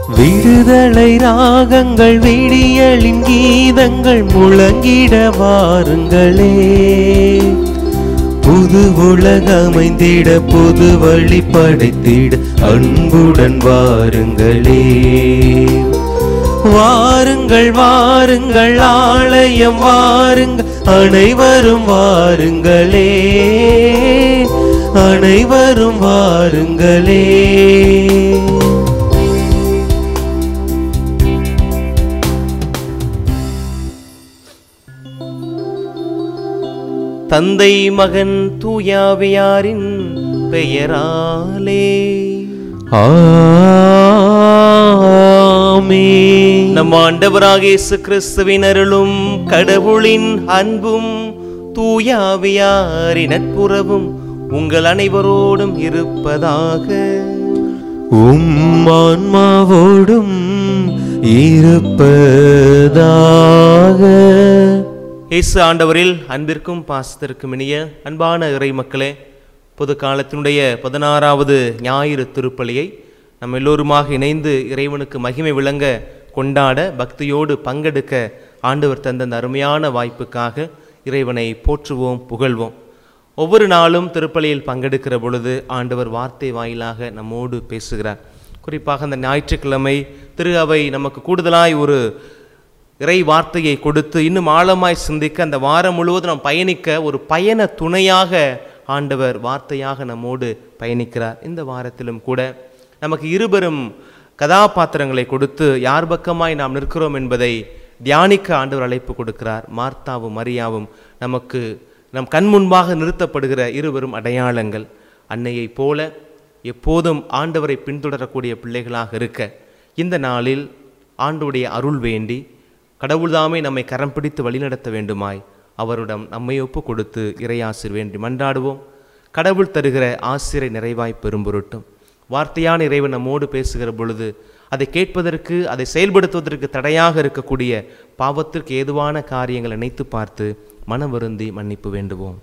விடுதலை ராகங்கள் விடியலின் கீதங்கள் முழங்கிட வாருங்களே புது உலகமைந்திட புது வழி படைத்திட அன்புடன் வாருங்களே வாருங்கள் வாருங்கள் ஆலயம் வாருங்கள் அனைவரும் வாருங்களே அனைவரும் வாருங்களே தந்தை மகன் தூயாவியாரின் பெயராலே ஆமென். நம் ஆண்டவராக இயேசு கிறிஸ்துவின் அருளும் கடவுளின் அன்பும் தூயாவியாரின் நட்புறவும் உங்கள் அனைவரோடும் இருப்பதாக உம் ஆன்மாவோடும் இருப்பதாக இயேசு ஆண்டவரில் அன்பிற்கும் பாசத்திற்கும் இனிய அன்பான இறை மக்களே பொது காலத்தினுடைய பதினாறாவது ஞாயிறு திருப்பலியை நம்ம எல்லோருமாக இணைந்து இறைவனுக்கு மகிமை விளங்க கொண்டாட பக்தியோடு பங்கெடுக்க ஆண்டவர் தந்த அந்த அருமையான வாய்ப்புக்காக இறைவனை போற்றுவோம் புகழ்வோம் ஒவ்வொரு நாளும் திருப்பலியில் பங்கெடுக்கிற பொழுது ஆண்டவர் வார்த்தை வாயிலாக நம்மோடு பேசுகிறார் குறிப்பாக அந்த ஞாயிற்றுக்கிழமை திரு அவை நமக்கு கூடுதலாய் ஒரு இறை வார்த்தையை கொடுத்து இன்னும் ஆழமாய் சிந்திக்க அந்த வாரம் முழுவதும் நாம் பயணிக்க ஒரு பயண துணையாக ஆண்டவர் வார்த்தையாக நம்மோடு பயணிக்கிறார் இந்த வாரத்திலும் கூட நமக்கு இருபெரும் கதாபாத்திரங்களை கொடுத்து யார் பக்கமாய் நாம் நிற்கிறோம் என்பதை தியானிக்க ஆண்டவர் அழைப்பு கொடுக்கிறார் மார்த்தாவும் மரியாவும் நமக்கு நம் கண் முன்பாக நிறுத்தப்படுகிற இருவரும் அடையாளங்கள் அன்னையைப் போல எப்போதும் ஆண்டவரை பின்தொடரக்கூடிய பிள்ளைகளாக இருக்க இந்த நாளில் ஆண்டவருடைய அருள் வேண்டி கடவுள்தாமே நம்மை கரம் பிடித்து வழிநடத்த வேண்டுமாய் அவரிடம் நம்மை ஒப்பு கொடுத்து இறையாசிர் வேண்டி மன்றாடுவோம் கடவுள் தருகிற ஆசிரை நிறைவாய் பெறும் பொருட்டும் வார்த்தையான இறைவன் நம்மோடு பேசுகிற பொழுது அதை கேட்பதற்கு அதை செயல்படுத்துவதற்கு தடையாக இருக்கக்கூடிய பாவத்திற்கு ஏதுவான காரியங்களை நினைத்து பார்த்து மனம் வருந்தி மன்னிப்பு வேண்டுவோம்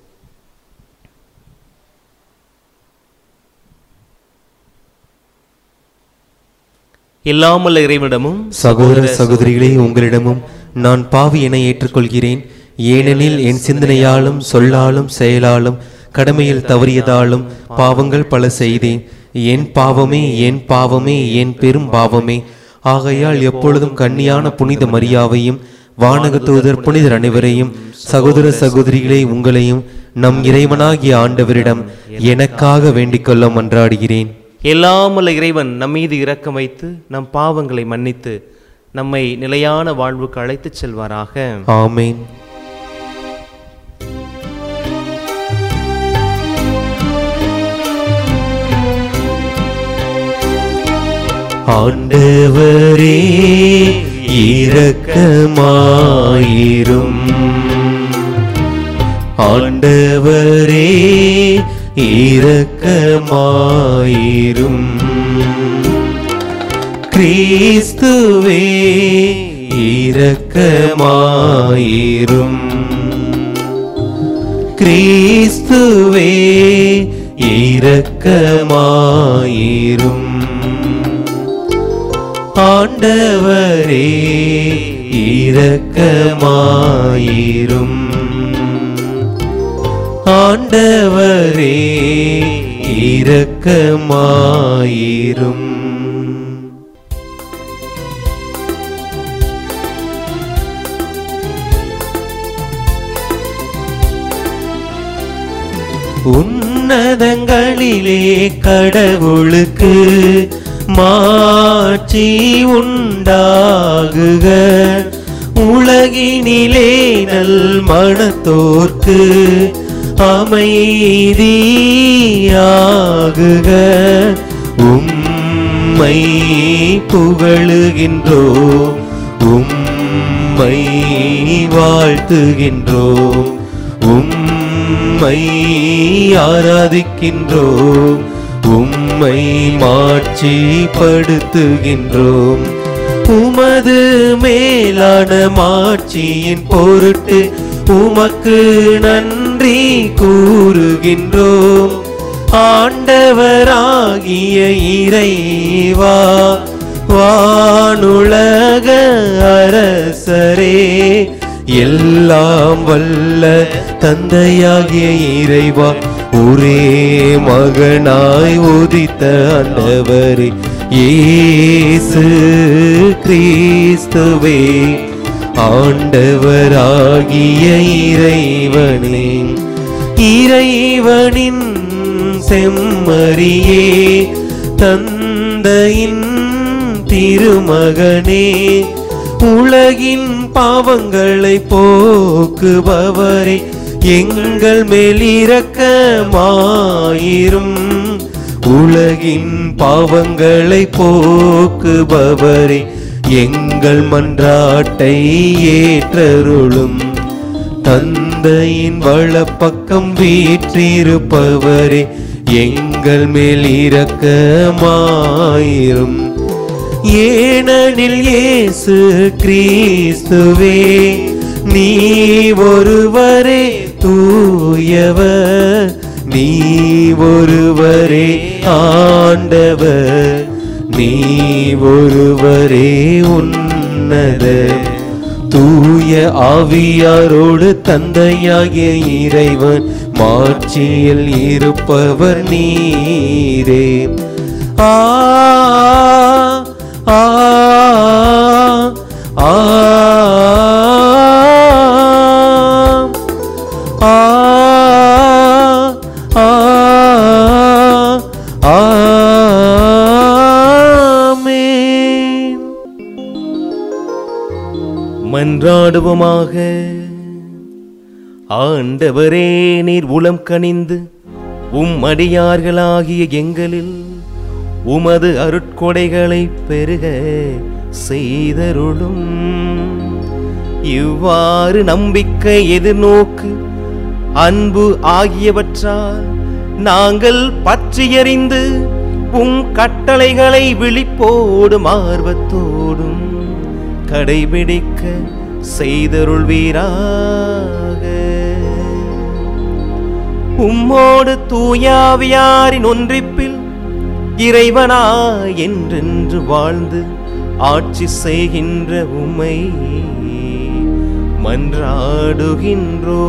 இல்லாமல் இறைவனிடமும் சகோதர சகோதரிகளே உங்களிடமும் நான் பாவி என ஏற்றுக்கொள்கிறேன் ஏனெனில் என் சிந்தனையாலும் சொல்லாலும் செயலாலும் கடமையில் தவறியதாலும் பாவங்கள் பல செய்தேன் என் பாவமே என் பாவமே என் பெரும் பாவமே ஆகையால் எப்பொழுதும் கன்னியான புனித மரியாவையும் வானக தூதர் புனிதர் அனைவரையும் சகோதர சகோதரிகளே உங்களையும் நம் இறைவனாகிய ஆண்டவரிடம் எனக்காக வேண்டிக்கொள்ள மன்றாடுகிறேன் எல்லாமல்ல இறைவன் நம் மீது இரக்கம் வைத்து நம் பாவங்களை மன்னித்து நம்மை நிலையான வாழ்வுக்கு அழைத்துச் செல்வாராக ஆமேன் ஆண்டவரே இரக்கமாயிரும் ஆண்டவரே இரக்கமாயிரும் கிறிஸ்துவே இரக்கமாயிரும் கிறிஸ்துவே இரக்கமாயிரும் ஆண்டவரே இரக்கமாயிரும் ஆண்டவரே இரக்கமாயிரும் உன்னதங்களிலே கடவுளுக்கு மாட்சி உண்டாகுக உலகினிலே நல் மனத்தோர்க்கு அமைதியாகுக உம்மை புகழுகின்றோம் உம்மை வாழ்த்துகின்றோம் உம்மை ஆராதிக்கின்றோம் உம்மை மாட்சிப்படுத்துகின்றோம் உமது மேலான மாட்சியின் பொருட்டு உமக்கு நன்றி கூறுகின்றோம் ஆண்டவராகிய இறைவா வா வானுலக அரசரே எல்லாம் வல்ல தந்தையாகிய இறைவா ஒரே மகனாய் உதித்த ஆண்டவரே இயேசு கிறிஸ்துவே ஆண்டவராகிய இறைவனே இறைவனின் செம்மறியே தந்தையின் திருமகனே உலகின் பாவங்களை போக்குபவரே எங்கள் மேலிரக்கமாயிரும் உலகின் பாவங்களை போக்குபவரே எங்கள் மன்றாட்டை ஏற்றருளும் தந்தையின் வலப்பக்கம் வீற்றிருப்பவரே எங்கள் மேல் இரக்கமாயிரும் ஏனெனில் இயேசு கிறிஸ்துவே நீ ஒருவரே தூயவர் நீ ஒருவரே ஆண்டவர் நீ ஒருவரே உன்னத தூய ஆவியாரோடு தந்தையாகிய இறைவன் மாட்சியில் இருப்பவர் நீரே ஆ ஆ ஆ ஆ ஆ ஆமென் மன்றாடுவோமாக ஆண்டவரே நீர் உளம் கனிந்து உம் அடியார்களாகிய எங்களில் உமது அருட்கொடைகளை பெருக செய்தருளும் இவ்வாறு நம்பிக்கை எதிர்நோக்கு அன்பு ஆகியவற்றால் நாங்கள் பற்றியறிந்து உம் கட்டளைகளை விழிப்போடும் ஆர்வத்தோடும் கடைபிடிக்க செய்தருள்வீராக உம்மோடு தூயாவியாரின் ஒன்றிப்பில் இறைவனா என்றென்று வாழ்ந்து ஆட்சி செய்கின்ற உம்மை மன்றாடுகின்றோ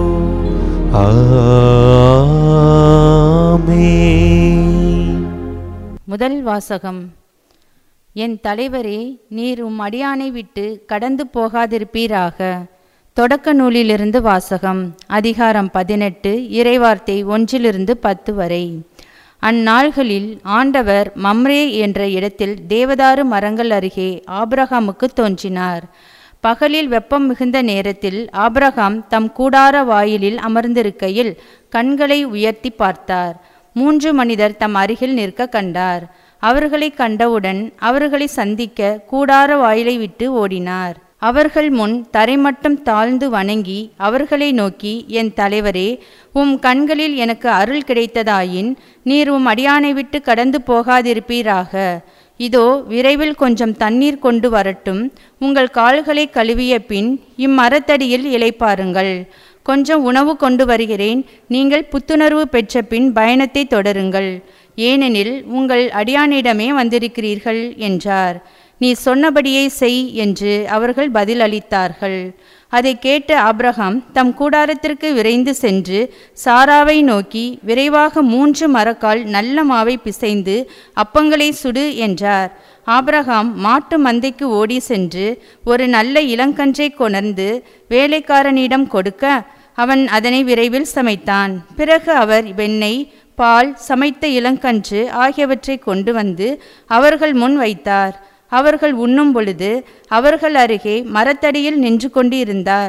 ஆமென் முதல் வாசகம் என் தலைவரே நீர் உம் அடியானை விட்டு கடந்து போகாதிருப்பீராக தொடக்க நூலிலிருந்து வாசகம் அதிகாரம் பதினெட்டு இறைவார்த்தை ஒன்றிலிருந்து பத்து வரை அந்நாள்களில் ஆண்டவர் மம்ரே என்ற இடத்தில் தேவதாரு மரங்கள் அருகே ஆபிரகாமுக்கு தோன்றினார் பகலில் வெப்பம் மிகுந்த நேரத்தில் ஆபிரகாம் தம் கூடார வாயிலில் அமர்ந்திருக்கையில் கண்களை உயர்த்தி பார்த்தார் மூன்று மனிதர் தம் அருகில் நிற்க கண்டார் அவர்களை கண்டவுடன் அவர்களை சந்திக்க கூடார வாயிலை விட்டு ஓடினார் அவர்கள் முன் தரைமட்டம் தாழ்ந்து வணங்கி அவர்களை நோக்கி என் தலைவரே உம் கண்களில் எனக்கு அருள் கிடைத்ததாயின் நீர் உம் அடியானை விட்டு கடந்து போகாதிருப்பீராக இதோ விரைவில் கொஞ்சம் தண்ணீர் கொண்டு வரட்டும் உங்கள் கால்களை கழுவிய பின் இம்மரத்தடியில் இளைப்பாருங்கள் கொஞ்சம் உணவு கொண்டு வருகிறேன் நீங்கள் புத்துணர்வு பெற்ற பின் பயணத்தை தொடருங்கள் ஏனெனில் உங்கள் அடியானிடமே வந்திருக்கிறீர்கள் என்றார் நீ சொன்னபடியே செய் என்று அவர்கள் பதிலளித்தார்கள் அதை கேட்ட ஆபிரகாம் தம் கூடாரத்திற்கு விரைந்து சென்று சாராவை நோக்கி விரைவாக மூன்று மரக்கால் நல்ல மாவை பிசைந்து அப்பங்களை சுடு என்றார் ஆபிரகாம் மாட்டு மந்தைக்கு ஓடி சென்று ஒரு நல்ல இளங்கன்றை கொணர்ந்து வேலைக்காரனிடம் கொடுக்க அவன் அதனை விரைவில் சமைத்தான் பிறகு அவர் வெண்ணெய் பால் சமைத்த இளங்கன்று ஆகியவற்றை கொண்டு வந்து அவர்கள் முன் வைத்தார் அவர்கள் உண்ணும் பொழுது அவர்கள் அருகே மரத்தடியில் நின்று கொண்டு இருந்தார்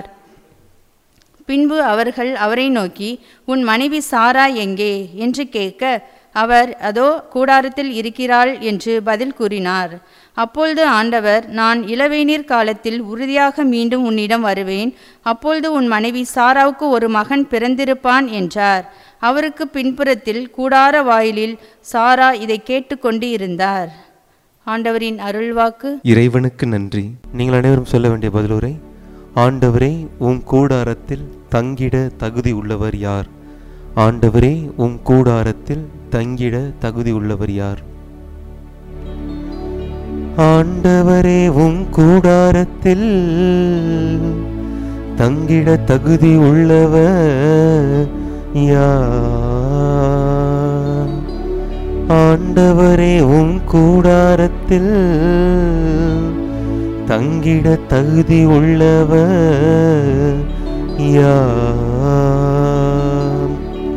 பின்பு அவர்கள் அவரை நோக்கி உன் மனைவி சாரா எங்கே என்று கேட்க அவர் அதோ கூடாரத்தில் இருக்கிறாள் என்று பதில் கூறினார் அப்பொழுது ஆண்டவர் நான் இளவேநீர் காலத்தில் உறுதியாக மீண்டும் உன்னிடம் வருவேன் அப்பொழுது உன் மனைவி சாராவுக்கு ஒரு மகன் பிறந்திருப்பான் என்றார் அவருக்கு பின்புறத்தில் கூடார வாயிலில் சாரா இதை கேட்டுக்கொண்டு இருந்தார் ஆண்டவரின் அருள்வாக்கு இறைவனுக்கு நன்றி நீங்கள் அனைவரும் சொல்ல வேண்டிய பதிலுரை ஆண்டவரே உம் கூடாரத்தில் தங்கிட தகுதி உள்ளவர் யார் ஆண்டவரே உம் கூடாரத்தில் தங்கிட தகுதி உள்ளவர் யார் ஆண்டவரே உம் கூடாரத்தில் தங்கிட தகுதி உள்ளவர் யார் ஆண்டவரே உம் கூடாரத்தில் தங்கிட தகுதி உள்ளவர் யார்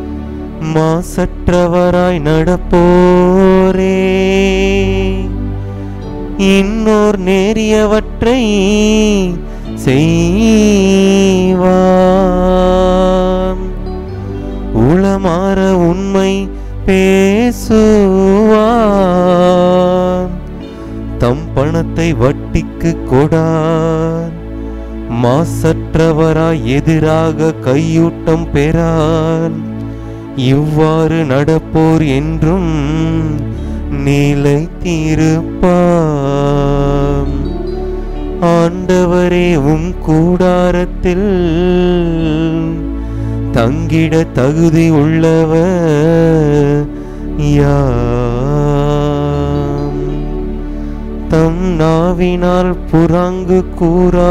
மாசற்றவராய் நடப்போரே இன்னோர் நேரியவற்றை செய்வார் உளமாற உண்மை பேசுவார் தம் பணத்தை வட்டிக்கு கொடார் மாசற்றவராய் எதிராக கையூட்டம் பெறார் இவ்வாறு நடப்போர் என்றும் நிலைத்திருப்பார் ஆண்டவரே உம் கூடாரத்தில் தங்கிட தகுதி உள்ளவர் யாம் தம் நாவினால் புறங்கு கூறா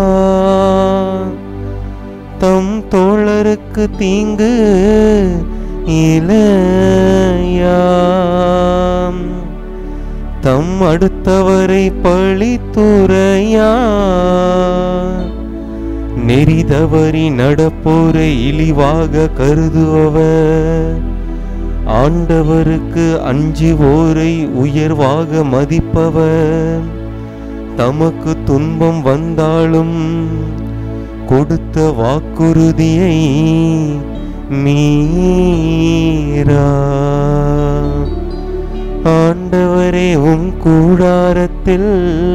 தம் தோழருக்கு தீங்கு இளையாம் தம் அடுத்தவரை பழித்துரையா நெறிதவறி நடப்போரை இழிவாக கருதுபவர் ஆண்டவருக்கு அஞ்சுவோரை உயர்வாக மதிப்பவர் தமக்கு துன்பம் வந்தாலும் கொடுத்த வாக்குறுதியை மீறா ஆண்டவரே உம் கூடாரத்தில்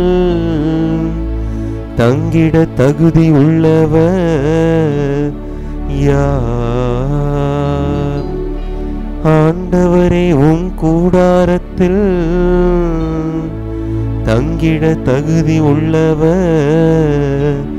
தங்கிட தகுதி உள்ளவர் யார் ஆண்டவரே உம் கூடாரத்தில் தங்கிட தகுதி உள்ளவர்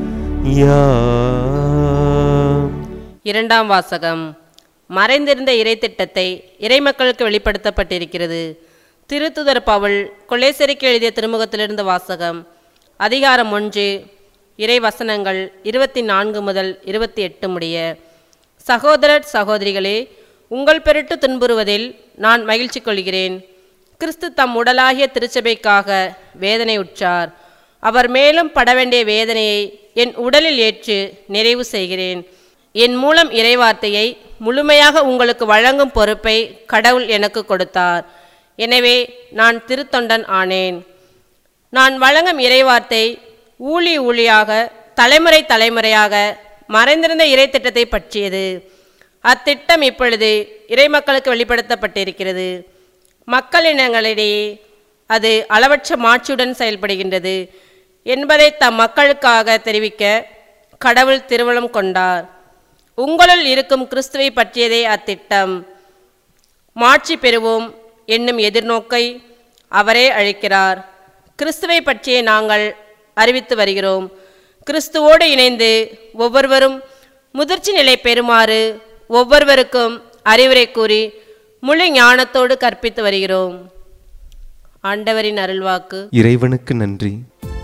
யார் இரண்டாம் வாசகம் மறைந்திருந்த இறைத்திட்டத்தை இறைமக்களுக்கு வெளிப்படுத்தப்பட்டிருக்கிறது திருத்துதர் பவுல் கொலேசரிக்கு எழுதிய திருமுகத்திலிருந்து வாசகம் அதிகாரம் ஒன்று இறை வசனங்கள் இருபத்தி நான்கு முதல் இருபத்தி எட்டு முடிய சகோதரர் சகோதரிகளே உங்கள் பெருட்டு துன்புறுவதில் நான் மகிழ்ச்சி கொள்கிறேன் கிறிஸ்து தம் உடலாகிய திருச்சபைக்காக வேதனை உற்றார் அவர் மேலும் பட வேண்டிய வேதனையை என் உடலில் ஏற்று நிறைவு செய்கிறேன் என் மூலம் இறைவார்த்தையை முழுமையாக உங்களுக்கு வழங்கும் பொறுப்பை கடவுள் எனக்கு கொடுத்தார் எனவே நான் திருத்தொண்டன் ஆனேன் நான் வழங்கும் இறைவார்த்தை ஊழி ஊழியாக தலைமுறை தலைமுறையாக மறைந்திருந்த இறைத்திட்டத்தை பற்றியது அத்திட்டம் இப்பொழுது இறைமக்களுக்கு வெளிப்படுத்தப்பட்டிருக்கிறது மக்களினங்களிடையே அது அளவற்ற மாட்சியுடன் செயல்படுகின்றது என்பதை தம் மக்களுக்காக தெரிவிக்க கடவுள் திருவளம் கொண்டார் உங்களுள் இருக்கும் கிறிஸ்துவை பற்றியதே அத்திட்டம் மாட்சி பெறுவோம் என்னும் எதிர்நோக்கை அவரே அழைக்கிறார் கிறிஸ்துவை பற்றியே நாங்கள் அறிவித்து வருகிறோம் கிறிஸ்துவோடு இணைந்து ஒவ்வொருவரும் முதிர்ச்சி நிலை பெறுமாறு ஒவ்வொருவருக்கும் அறிவுரை கூறி முழு ஞானத்தோடு கற்பித்து வருகிறோம் ஆண்டவரின் அருள்வாக்கு இறைவனுக்கு நன்றி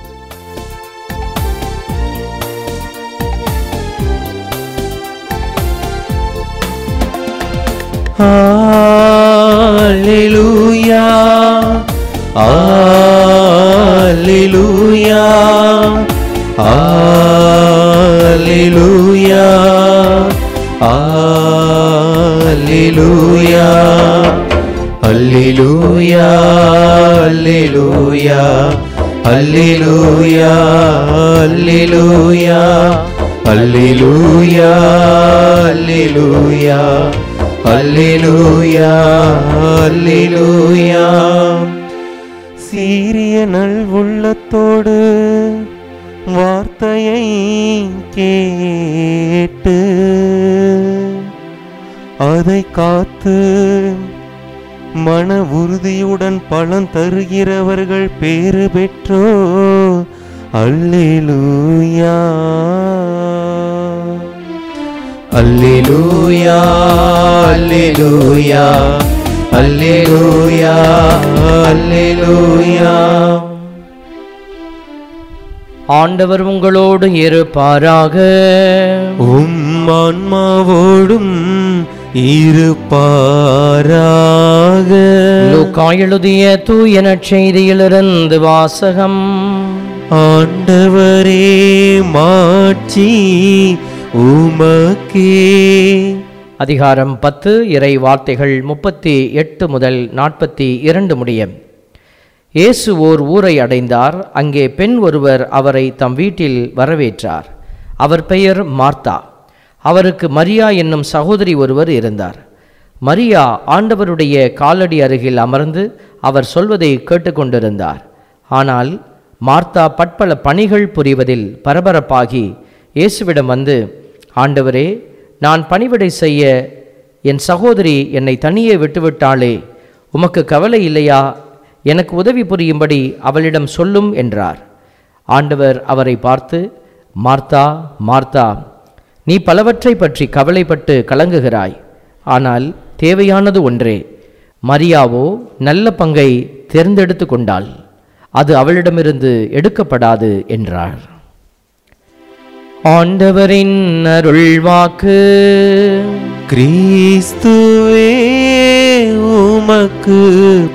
Alleluia Alleluia Alleluia Alleluia Alleluia Alleluia Alleluia Alleluia Alleluia Alleluia Alleluia Alleluia சீரிய நல்வுள்ளத்தோடு வார்த்தையை கேட்டு அதை காத்து மன உறுதியுடன் பலன் தருகிறவர்கள் பேறு பெற்றோ அல்லேலூயா அல்லேலூயா அல்லேலூயா அல்லேலூயா அல்லேலூயா ஆண்டவர் உங்களோடு இருப்பாராக உம் ஆன்மாவோடும் இருப்பாராக லூக்கா எழுதிய தூய நற்செய்தியிலிருந்து வாசகம் ஆண்டவரே மாட்சி உமக்கே அதிகாரம் பத்து இறை வார்த்தைகள் முப்பத்தி எட்டு முதல் நாற்பத்தி இரண்டு முடிய இயேசு ஓர் ஊரை அடைந்தார் அங்கே பெண் ஒருவர் அவரை தம் வீட்டில் வரவேற்றார் அவர் பெயர் மார்த்தா அவருக்கு மரியா என்னும் சகோதரி ஒருவர் இருந்தார் மரியா ஆண்டவருடைய காலடி அருகில் அமர்ந்து அவர் சொல்வதை கேட்டுக்கொண்டிருந்தார் ஆனால் மார்த்தா பட்பல பணிகள் புரிவதில் பரபரப்பாகி இயேசுவிடம் வந்து ஆண்டவரே நான் பணிவிடை செய்ய என் சகோதரி என்னை தனியே விட்டுவிட்டாளே உமக்கு கவலை இல்லையா எனக்கு உதவி புரியும்படி அவளிடம் சொல்லும் என்றார் ஆண்டவர் அவரை பார்த்து மார்த்தா மார்த்தா நீ பலவற்றை பற்றி கவலைப்பட்டு கலங்குகிறாய் ஆனால் தேவையானது ஒன்றே மரியாவோ நல்ல பங்கை தேர்ந்தெடுத்து கொண்டாள் அது அவளிடமிருந்து எடுக்கப்படாது என்றார் ஆண்டவரின் அருள்வாக்கு கிறிஸ்துவே உமக்கு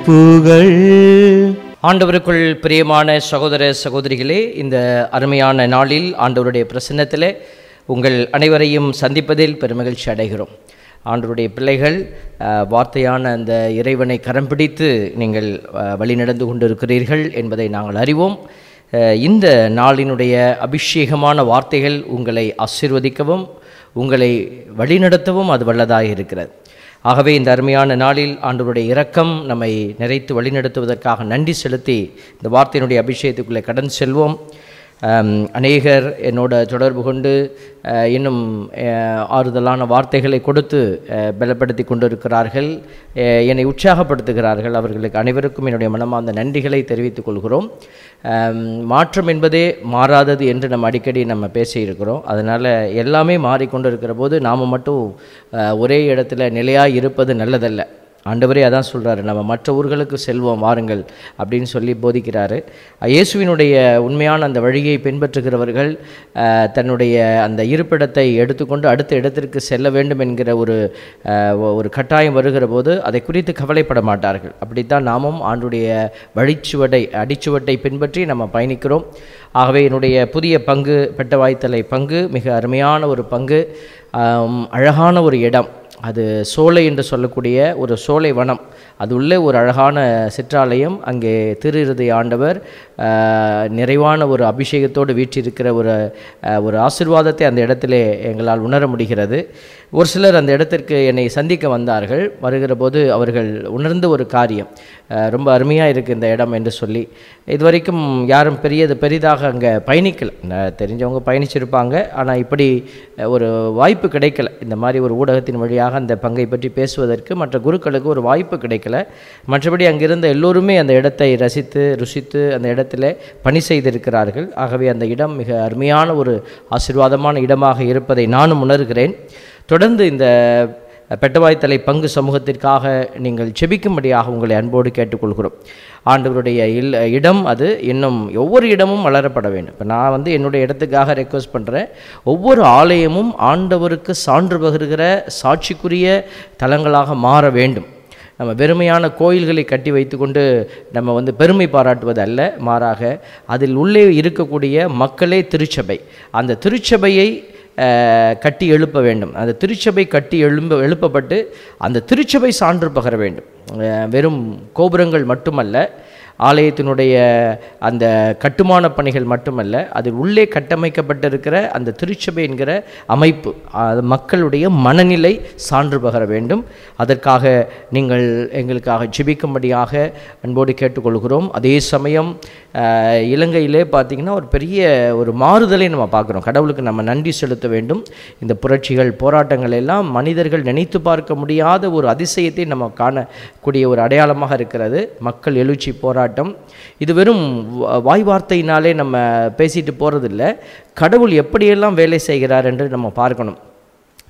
புகழ் ஆண்டவருக்குள் பிரியமான சகோதர சகோதரிகளே இந்த அருமையான நாளில் ஆண்டவருடைய பிரசன்னத்தில் உங்கள் அனைவரையும் சந்திப்பதில் பெருமகிழ்ச்சி அடைகிறோம் ஆண்டவருடைய பிள்ளைகள் அஹ், வார்த்தையான அந்த இறைவனை கரம் பிடித்து நீங்கள் அஹ், வழிநடந்து கொண்டிருக்கிறீர்கள் என்பதை நாங்கள் அறிவோம் அஹ், இந்த நாளினுடைய அபிஷேகமான வார்த்தைகள் உங்களை ஆசீர்வதிக்கவும் உங்களை வழிநடத்தவும் அது வல்லதாக இருக்கிறது ஆகவே இந்த அருமையான நாளில் ஆண்டவருடைய இரக்கம் நம்மை நிறைத்து வழிநடத்துவதற்காக நன்றி செலுத்தி இந்த வார்த்தையினுடைய அபிஷேகத்துக்குள்ளே கடன் செல்வோம் ஆம், அநேகர் என்னோட தொடர்பு கொண்டு அஹ், இன்னும் அஹ், ஆறுதலான வார்த்தைகளை கொடுத்து அஹ், பலப்படுத்தி கொண்டிருக்கிறார்கள் அஹ், என்னை உற்சாகப்படுத்துகிறார்கள் அவர்களுக்கு அனைவருக்கும் என்னுடைய மனமார்ந்த நன்றிகளை தெரிவித்துக் கொள்கிறோம் ஆம், மாற்றம் என்பதே மாறாதது என்று நம்ம அடிக்கடி நம்ம பேசியிருக்கிறோம் அதனால் எல்லாமே மாறிக்கொண்டிருக்கிற போது நாம் மட்டும் அஹ், ஒரே இடத்துல நிலையாக இருப்பது நல்லதல்ல ஆண்டவரே அதான் சொல்கிறாரு நம்ம மற்ற ஊர்களுக்கு செல்வோம் வாருங்கள் அப்படின்னு சொல்லி போதிக்கிறாரு இயேசுவினுடைய உண்மையான அந்த வழியை பின்பற்றுகிறவர்கள் அஹ், தன்னுடைய அந்த இருப்பிடத்தை எடுத்துக்கொண்டு அடுத்த இடத்திற்கு செல்ல வேண்டும் என்கிற ஒரு அஹ், ஒ- ஒரு கட்டாயம் வருகிற போது அதை குறித்து கவலைப்பட மாட்டார்கள் அப்படித்தான் நாமும் ஆண்டுடைய வழிச்சுவடை அடிச்சுவட்டை பின்பற்றி நம்ம பயணிக்கிறோம் ஆகவே என்னுடைய புதிய பங்கு பெட்டவாய்த்தலை பங்கு மிக அருமையான ஒரு பங்கு ஆம், அழகான ஒரு இடம் அது சோலை என்று சொல்லக்கூடிய ஒரு சோலை வனம் அது உள்ளே ஒரு அழகான சிற்றாலயம் அங்கே திரு இருதய ஆண்டவர் ஆஹ், நிறைவான ஒரு அபிஷேகத்தோடு வீற்றிருக்கிற ஒரு ஆஹ், ஒரு ஆசிர்வாதத்தை அந்த இடத்திலே எங்களால் உணர முடிகிறது ஒரு சிலர் அந்த இடத்திற்கு என்னை சந்திக்க வந்தார்கள் வருகிற போது அவர்கள் உணர்ந்த ஒரு காரியம் ஆஹ், ரொம்ப அருமையாக இருக்குது இந்த இடம் என்று சொல்லி இதுவரைக்கும் யாரும் பெரியது பெரிதாக அங்கே பயணிக்கலை ந- தெரிஞ்சவங்க பயணிச்சிருப்பாங்க ஆனால் இப்படி அஹ், ஒரு வாய்ப்பு கிடைக்கல இந்த மாதிரி ஒரு ஊடகத்தின் வழியாக அந்த பங்கை பற்றி பேசுவதற்கு மற்ற குருக்களுக்கு ஒரு வாய்ப்பு கிடைக்கல மற்றபடி அங்கிருந்த எல்லோருமே அந்த இடத்தை ரசித்து ருசித்து அந்த இடத்துல பணி செய்திருக்கிறார்கள் ஆகவே அந்த இடம் மிக அருமையான ஒரு ஆசீர்வாதமான இடமாக இருப்பதை நானும் உணர்கிறேன் தொடர்ந்து இந்த பெட்டவாய்த்தலை பங்கு சமூகத்திற்காக நீங்கள் செபிக்கும்படியாக உங்களை அன்போடு கேட்டுக்கொள்கிறோம் ஆண்டவருடைய இல் இடம் அது இன்னும் ஒவ்வொரு இடமும் வளரப்பட வேண்டும் இப்போ நான் வந்து என்னுடைய இடத்துக்காக ரெக்வஸ்ட் பண்ணுறேன் ஒவ்வொரு ஆலயமும் ஆண்டவருக்கு சான்று பகிர்கிற சாட்சிக்குரிய தலங்களாக மாற வேண்டும் நம்ம வெறுமையான கோயில்களை கட்டி வைத்துக்கொண்டு நம்ம வந்து பெருமை பாராட்டுவது அல்ல மாறாக அதில் உள்ளே இருக்கக்கூடிய மக்களே திருச்சபை அந்த திருச்சபையை அஹ், கட்டி எழுப்ப வேண்டும் அந்த திருச்சபை கட்டி எழும்ப எழுப்பப்பட்டு அந்த திருச்சபை சான்று பகர வேண்டும் அஹ், வெறும் கோபுரங்கள் மட்டுமல்ல ஆலயத்தினுடைய அந்த கட்டுமான பணிகள் மட்டுமல்ல அதில் உள்ளே கட்டமைக்கப்பட்டிருக்கிற அந்த திருச்சபை என்கிற அமைப்பு அது மக்களுடைய மனநிலை சான்று பகர வேண்டும் அதற்காக நீங்கள் எங்களுக்காக ஜெபிக்கும்படியாக அன்போடு கேட்டுக்கொள்கிறோம் அதே சமயம் அஹ், இலங்கையிலே பார்த்திங்கன்னா ஒரு பெரிய ஒரு மாறுதலை நம்ம பார்க்குறோம் கடவுளுக்கு நம்ம நன்றி செலுத்த வேண்டும் இந்த புரட்சிகள் போராட்டங்கள் எல்லாம் மனிதர்கள் நினைத்து பார்க்க முடியாத ஒரு அதிசயத்தை நம்ம காணக்கூடிய ஒரு அடையாளமாக இருக்கிறது மக்கள் எழுச்சி போராட்டம் இது வெறும் வா- வாய் வார்த்தையினாலே நம்ம பேசிட்டு போகிறதில்ல கடவுள் எப்படியெல்லாம் வேலை செய்கிறார் என்று நம்ம பார்க்கணும்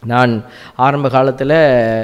நான் ஆரம்ப காலத்தில்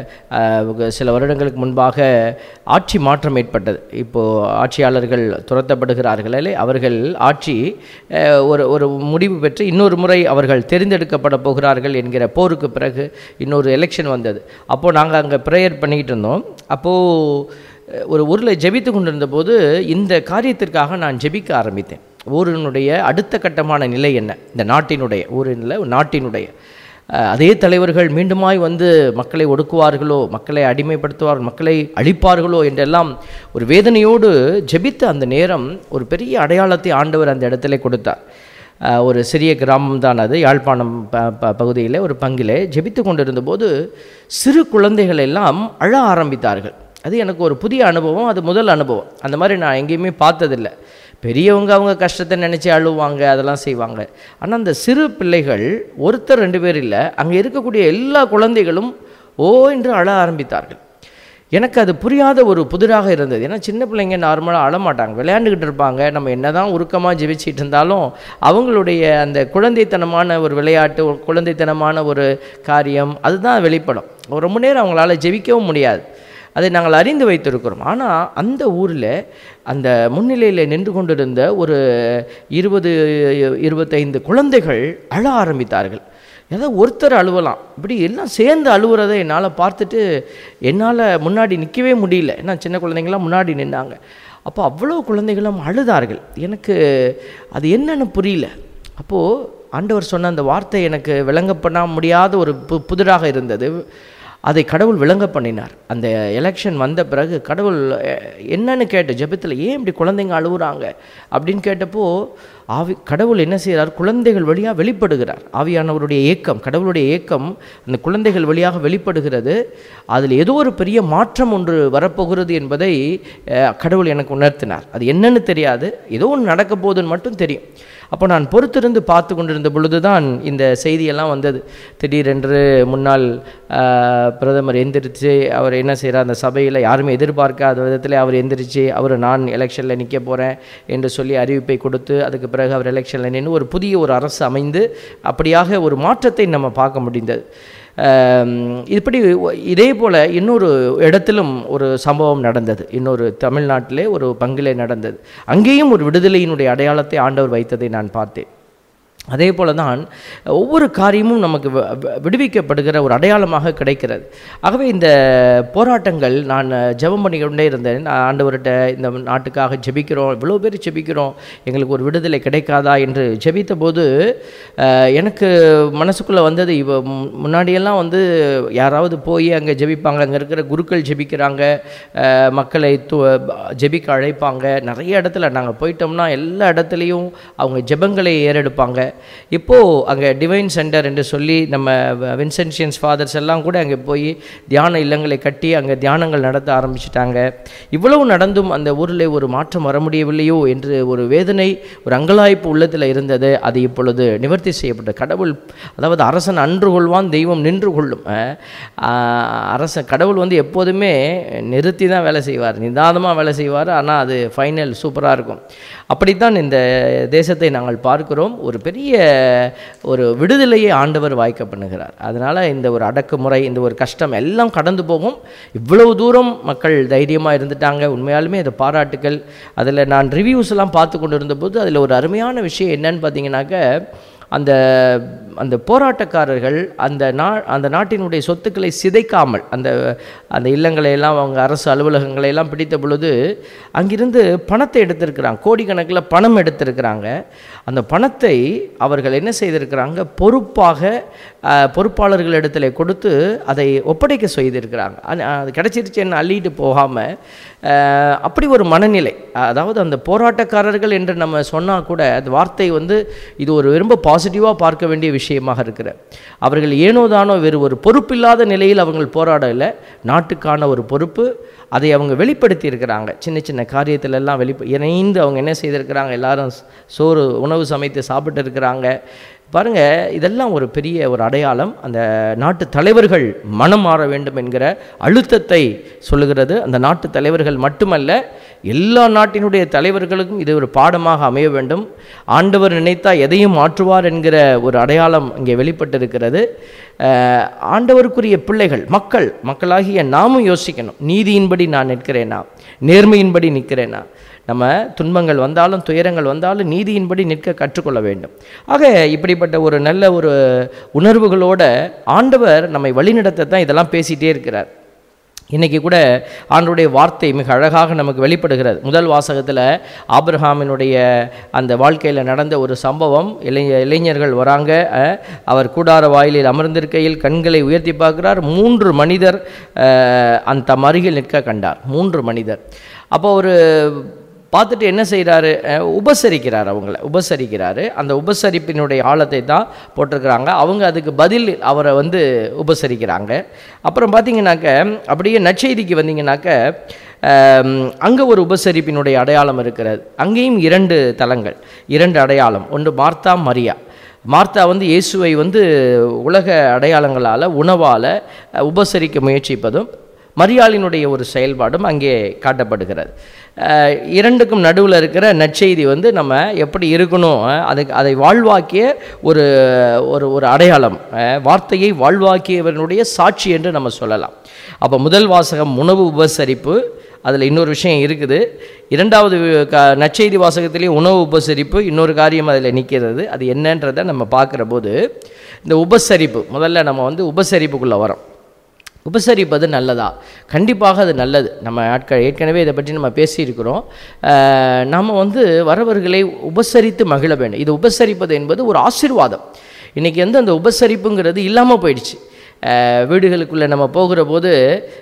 சில வருடங்களுக்கு முன்பாக ஆட்சி மாற்றம் ஏற்பட்டது இப்போது ஆட்சியாளர்கள் துரத்தப்படுகிறார்கள் இல்லை அவர்கள் ஆட்சி அஹ், ஒரு ஒரு முடிவு பெற்று இன்னொரு முறை அவர்கள் தெரிந்தெடுக்கப்பட போகிறார்கள் என்கிற போருக்கு பிறகு இன்னொரு எலெக்ஷன் வந்தது அப்போது நாங்கள் அங்கே ப்ரேயர் பண்ணிக்கிட்டு இருந்தோம் அப்போது ஒரு ஊரில் ஜெபித்து கொண்டிருந்த போது இந்த காரியத்திற்காக நான் ஜெபிக்க ஆரம்பித்தேன் ஊரினுடைய அடுத்த கட்டமான நிலை என்ன இந்த நாட்டினுடைய ஊரில் நாட்டினுடைய அஹ், அதே தலைவர்கள் மீண்டுமாய் வந்து மக்களை ஒடுக்குவார்களோ மக்களை அடிமைப்படுத்துவார் மக்களை அழிப்பார்களோ என்றெல்லாம் ஒரு வேதனையோடு ஜெபித்த அந்த நேரம் ஒரு பெரிய அடையாளத்தை ஆண்டவர் அந்த இடத்துல கொடுத்தார் அஹ், ஒரு சிறிய கிராமம் தான் அது யாழ்ப்பாணம் ப ப பகுதியில் ஒரு பங்கிலே ஜெபித்து கொண்டிருந்தபோது சிறு குழந்தைகள் எல்லாம் அழ ஆரம்பித்தார்கள் அது எனக்கு ஒரு புதிய அனுபவம் அது முதல் அனுபவம் அந்த மாதிரி நான் எங்கேயுமே பார்த்ததில்லை பெரியவங்க அவங்க கஷ்டத்தை நினச்சி அழுவாங்க அதெல்லாம் செய்வாங்க ஆனால் அந்த சிறு பிள்ளைகள் ஒருத்தர் ரெண்டு பேர் இல்லை அங்கே இருக்கக்கூடிய எல்லா குழந்தைகளும் ஓ என்று அழ ஆரம்பித்தார்கள் எனக்கு அது புரியாத ஒரு புதிராக இருந்தது ஏன்னா சின்ன பிள்ளைங்க நார்மலாக அழமாட்டாங்க விளையாண்டுக்கிட்டு இருப்பாங்க நம்ம என்னதான் உருக்கமாக ஜெபிச்சிட்டு இருந்தாலும் அவங்களுடைய அந்த குழந்தைத்தனமான ஒரு விளையாட்டு ஒரு குழந்தைத்தனமான ஒரு காரியம் அதுதான் வெளிப்படும் ரொம்ப நேரம் அவங்களால ஜெபிக்கவும் முடியாது அதை நாங்கள் அறிந்து வைத்திருக்கிறோம் ஆனால் அந்த ஊரில் அந்த முன்னிலையில் நின்று கொண்டிருந்த ஒரு இருபது இருபத்தைந்து குழந்தைகள் அழ ஆரம்பித்தார்கள் ஏதோ ஒருத்தர் அழுவலாம் இப்படி எல்லாம் சேர்ந்து அழுவுறதை என்னால் பார்த்துட்டு என்னால் முன்னாடி நிற்கவே முடியல ஏன்னா சின்ன குழந்தைங்களாம் முன்னாடி நின்னாங்க அப்போ அவ்வளோ குழந்தைகளும் அழுதார்கள் எனக்கு அது என்னன்னு புரியல அப்போது ஆண்டவர் சொன்ன அந்த வார்த்தை எனக்கு விளங்க பண்ண முடியாத ஒரு பு புதிராக இருந்தது அதை கடவுள் விளங்க பண்ணினார் அந்த எலெக்ஷன் வந்த பிறகு கடவுள் அஹ், என்னன்னு கேட்டு ஜெபத்தில் ஏன் இப்படி குழந்தைங்க அழுகுறாங்க அப்படின்னு கேட்டப்போ ஆவி கடவுள் என்ன செய்கிறார் குழந்தைகள் வழியாக வெளிப்படுகிறார் ஆவியானவருடைய ஏக்கம் கடவுளுடைய ஏக்கம் அந்த குழந்தைகள் வழியாக வெளிப்படுகிறது அதில் ஏதோ ஒரு பெரிய மாற்றம் ஒன்று வரப்போகிறது என்பதை அஹ், கடவுள் எனக்கு உணர்த்தினார் அது என்னன்னு தெரியாது ஏதோ ஒன்று நடக்க போகுதுன்னு மட்டும் தெரியும் அப்போ நான் பொறுத்திருந்து பார்த்து கொண்டிருந்த பொழுது தான் இந்த செய்தியெல்லாம் வந்தது திடீரென்று முன்னாள் ஆஹ், பிரதமர் எந்திரிச்சு அவர் என்ன செய்கிறார் அந்த சபையில் யாருமே எதிர்பார்க்காத விதத்தில் அவர் எந்திரிச்சு அவர் நான் எலெக்ஷனில் நிற்க போகிறேன் என்று சொல்லி அறிவிப்பை கொடுத்து அதுக்கு பிறகு அவர் எலெக்ஷனில் நின்று ஒரு புதிய ஒரு அரசு அமைந்து அப்படியாக ஒரு மாற்றத்தை நம்ம பார்க்க முடிந்தது ஆம், இப்படி ஒ- இதே போல் இன்னொரு இடத்திலும் ஒரு சம்பவம் நடந்தது இன்னொரு தமிழ்நாட்டிலே ஒரு பங்கிலே நடந்தது அங்கேயும் ஒரு விடுதலையினுடைய அடையாளத்தை ஆண்டவர் வைத்ததை நான் பார்த்தேன் அதே போல தான் ஒவ்வொரு காரியமும் நமக்கு வ- வ- விடுவிக்கப்படுகிற ஒரு அடையாளமாக கிடைக்கிறது ஆகவே இந்த போராட்டங்கள் நான் ஜெபம் பண்ணிக்கொண்டே இருந்தேன் நான் ஆண்டவர்கிட்ட இந்த நாட்டுக்காக ஜெபிக்கிறோம் இவ்வளோ பேர் ஜெபிக்கிறோம் எங்களுக்கு ஒரு விடுதலை கிடைக்காதா என்று ஜெபித்த போது அஹ், எனக்கு மனசுக்குள்ளே வந்தது இவ மு- முன்னாடியெல்லாம் வந்து யாராவது போய் அங்கே ஜெபிப்பாங்க அங்கே இருக்கிற குருக்கள் ஜெபிக்கிறாங்க அஹ், மக்களை து ஜெபிக்க அழைப்பாங்க நிறைய இடத்துல நாங்கள் போயிட்டோம்னா எல்லா இடத்துலையும் அவங்க ஜெபங்களை ஏறெடுப்பாங்க இப்போது அங்கே டிவைன் சென்டர் என்று சொல்லி நம்ம வின்சென்ஷியன்ஸ் ஃபாதர்ஸ் எல்லாம் கூட அங்கே போய் தியான இல்லங்களை கட்டி அங்கே தியானங்கள் நடத்த ஆரம்பிச்சிட்டாங்க இவ்வளவு நடந்தும் அந்த ஊரில் ஒரு மாற்றம் வர முடியவில்லையோ என்று ஒரு வேதனை ஒரு அங்கலாய்ப்பு உள்ளத்தில் இருந்தது அது இப்பொழுது நிவர்த்தி செய்யப்பட்ட கடவுள் அதாவது அரசன் அன்று கொள்வான் தெய்வம் நின்று கொள்ளும் அஹ், ஆஹ், அரசன் கடவுள் வந்து எப்போதுமே நிறுத்தி தான் வேலை செய்வார் நிதானமாக வேலை செய்வார் ஆனால் அது ஃபைனல் சூப்பராக இருக்கும் அப்படித்தான் இந்த தேசத்தை நாங்கள் பார்க்கிறோம் ஒரு பெரிய ஒரு விடுதலையை ஆண்டவர் வாய்க்க பண்ணுகிறார் அதனால் இந்த ஒரு அடக்குமுறை இந்த ஒரு கஷ்டம் எல்லாம் கடந்து போகும் இவ்வளவு தூரம் மக்கள் தைரியமாக இருந்துட்டாங்க உண்மையாலுமே அது பாராட்டுக்கள் அதில் நான் ரிவ்யூஸ் எல்லாம் பார்த்து கொண்டு இருந்தபோது அதில் ஒரு அருமையான விஷயம் என்னன்னு பார்த்தீங்கன்னாக்க அந்த அந்த போராட்டக்காரர்கள் அந்த நா அந்த நாட்டினுடைய சொத்துக்களை சிதைக்காமல் அந்த அந்த இல்லங்களை எல்லாம் அவங்க அரசு அலுவலகங்களை எல்லாம் பிடித்த பொழுது அங்கிருந்து பணத்தை எடுத்திருக்கிறாங்க கோடிக்கணக்கில் பணம் எடுத்திருக்கிறாங்க அந்த பணத்தை அவர்கள் என்ன செய்திருக்கிறாங்க பொறுப்பாக அஹ், பொறுப்பாளர்களிடத்தில் கொடுத்து அதை ஒப்படைக்க செய்திருக்கிறாங்க அது அது கிடச்சிருச்சேன்னு அள்ளிட்டு போகாமல் அப்படி ஒரு மனநிலை அதாவது அந்த போராட்டக்காரர்கள் என்று நம்ம சொன்னால் கூட அந்த வார்த்தை வந்து இது ஒரு ரொம்ப பாசிட்டிவாக பார்க்க வேண்டிய விஷயமாக இருக்கிற அவர்கள் ஏனோ தானோ வேறு ஒரு பொறுப்பில்லாத நிலையில் அவங்க போராடலை நாட்டுக்கான ஒரு பொறுப்பு அதை அவங்க வெளிப்படுத்தி இருக்கிறாங்க சின்ன சின்ன காரியத்துல எல்லாம் வெளிப்ப இணைந்து அவங்க என்ன செய்திருக்கிறாங்க எல்லாரும் சோறு உணவு சமைத்து சாப்பிட்டு இருக்கிறாங்க பாருங்க இதெல்லாம் ஒரு பெரிய ஒரு அடையாளம் அந்த நாட்டு தலைவர்கள் மனம் மாற வேண்டும் என்கிற அழுத்தத்தை சொல்லுகிறது அந்த நாட்டு தலைவர்கள் மட்டுமல்ல எல்லா நாட்டினுடைய தலைவர்களுக்கும் இது ஒரு பாடமாக அமைய வேண்டும் ஆண்டவர் நினைத்தா எதையும் மாற்றுவார் என்கிற ஒரு அடையாளம் இங்கே வெளிப்பட்டிருக்கிறது அஹ், ஆண்டவருக்குரிய பிள்ளைகள் மக்கள் மக்களாகிய நாமும் யோசிக்கணும் நீதியின்படி நான் நிற்கிறேனா நேர்மையின்படி நிற்கிறேனா நம்ம துன்பங்கள் வந்தாலும் துயரங்கள் வந்தாலும் நீதியின்படி நிற்க கற்றுக்கொள்ள வேண்டும் ஆக இப்படிப்பட்ட ஒரு நல்ல ஒரு உணர்வுகளோட ஆண்டவர் நம்மை வழிநடத்த தான் இதெல்லாம் பேசிகிட்டே இருக்கிறார் இன்னைக்கு கூட ஆண்டவருடைய வார்த்தை மிக அழகாக நமக்கு வெளிப்படுகிறது முதல் வாசகத்தில் ஆபிரஹாமினுடைய அந்த வாழ்க்கையில் நடந்த ஒரு சம்பவம் இளைஞ இளைஞர்கள் வராங்க அஹ், அவர் கூடார வாயிலில் அமர்ந்திருக்கையில் கண்களை உயர்த்தி பார்க்கிறார் மூன்று மனிதர் அஹ், அந்த தம் அருகில் நிற்க கண்டார் மூன்று மனிதர் அப்போ ஒரு பார்த்துட்டு என்ன செய்கிறாரு உபசரிக்கிறார் அவங்கள உபசரிக்கிறாரு அந்த உபசரிப்பினுடைய ஆழத்தை தான் போட்டிருக்கிறாங்க அவங்க அதுக்கு பதில் அவரை வந்து உபசரிக்கிறாங்க அப்புறம் பார்த்தீங்கன்னாக்க அப்படியே நற்செய்திக்கு வந்தீங்கன்னாக்க அங்கே ஒரு உபசரிப்பினுடைய அடையாளம் இருக்கிறது அங்கேயும் இரண்டு தலங்கள் இரண்டு அடையாளம் ஒன்று மார்த்தா மரியா மார்த்தா வந்து இயேசுவை வந்து உலக அடையாளங்களால் உணவால் உபசரிக்க முயற்சிப்பதும் மரியாளினுடைய ஒரு செயல்பாடும் அங்கே காட்டப்படுகிறது அஹ் இரண்டுக்கும் நடுவில் இருக்கிற நற்செய்தி வந்து நம்ம எப்படி இருக்கணும் அஹ் அதுக்கு அதை வாழ்வாக்கிய ஒரு ஒரு ஒரு அடையாளம் அஹ் வார்த்தையை வாழ்வாக்கியவனுடைய சாட்சி என்று நம்ம சொல்லலாம் அப்போ முதல் வாசகம் உணவு உபசரிப்பு அதில் இன்னொரு விஷயம் இருக்குது இரண்டாவது க நற்செய்தி வாசகத்திலேயே உணவு உபசரிப்பு இன்னொரு காரியம் அதில் நிற்கிறது அது என்னன்றதை நம்ம பார்க்குற போது இந்த உபசரிப்பு முதல்ல நம்ம வந்து உபசரிப்புக்குள்ளே வரோம் உபசரிப்பது நல்லதா கண்டிப்பாக அது நல்லது நம்ம ஆட்கள் ஏற்கனவே இதை பற்றி நம்ம பேசியிருக்கிறோம் அஹ் நம்ம வந்து வரவர்களை உபசரித்து மகிழ வேண்டும் இது உபசரிப்பது என்பது ஒரு ஆசீர்வாதம் இன்றைக்கி வந்து அந்த உபசரிப்புங்கிறது இல்லாமல் போயிடுச்சு அஹ் வீடுகளுக்குள்ளே நம்ம போகிற போது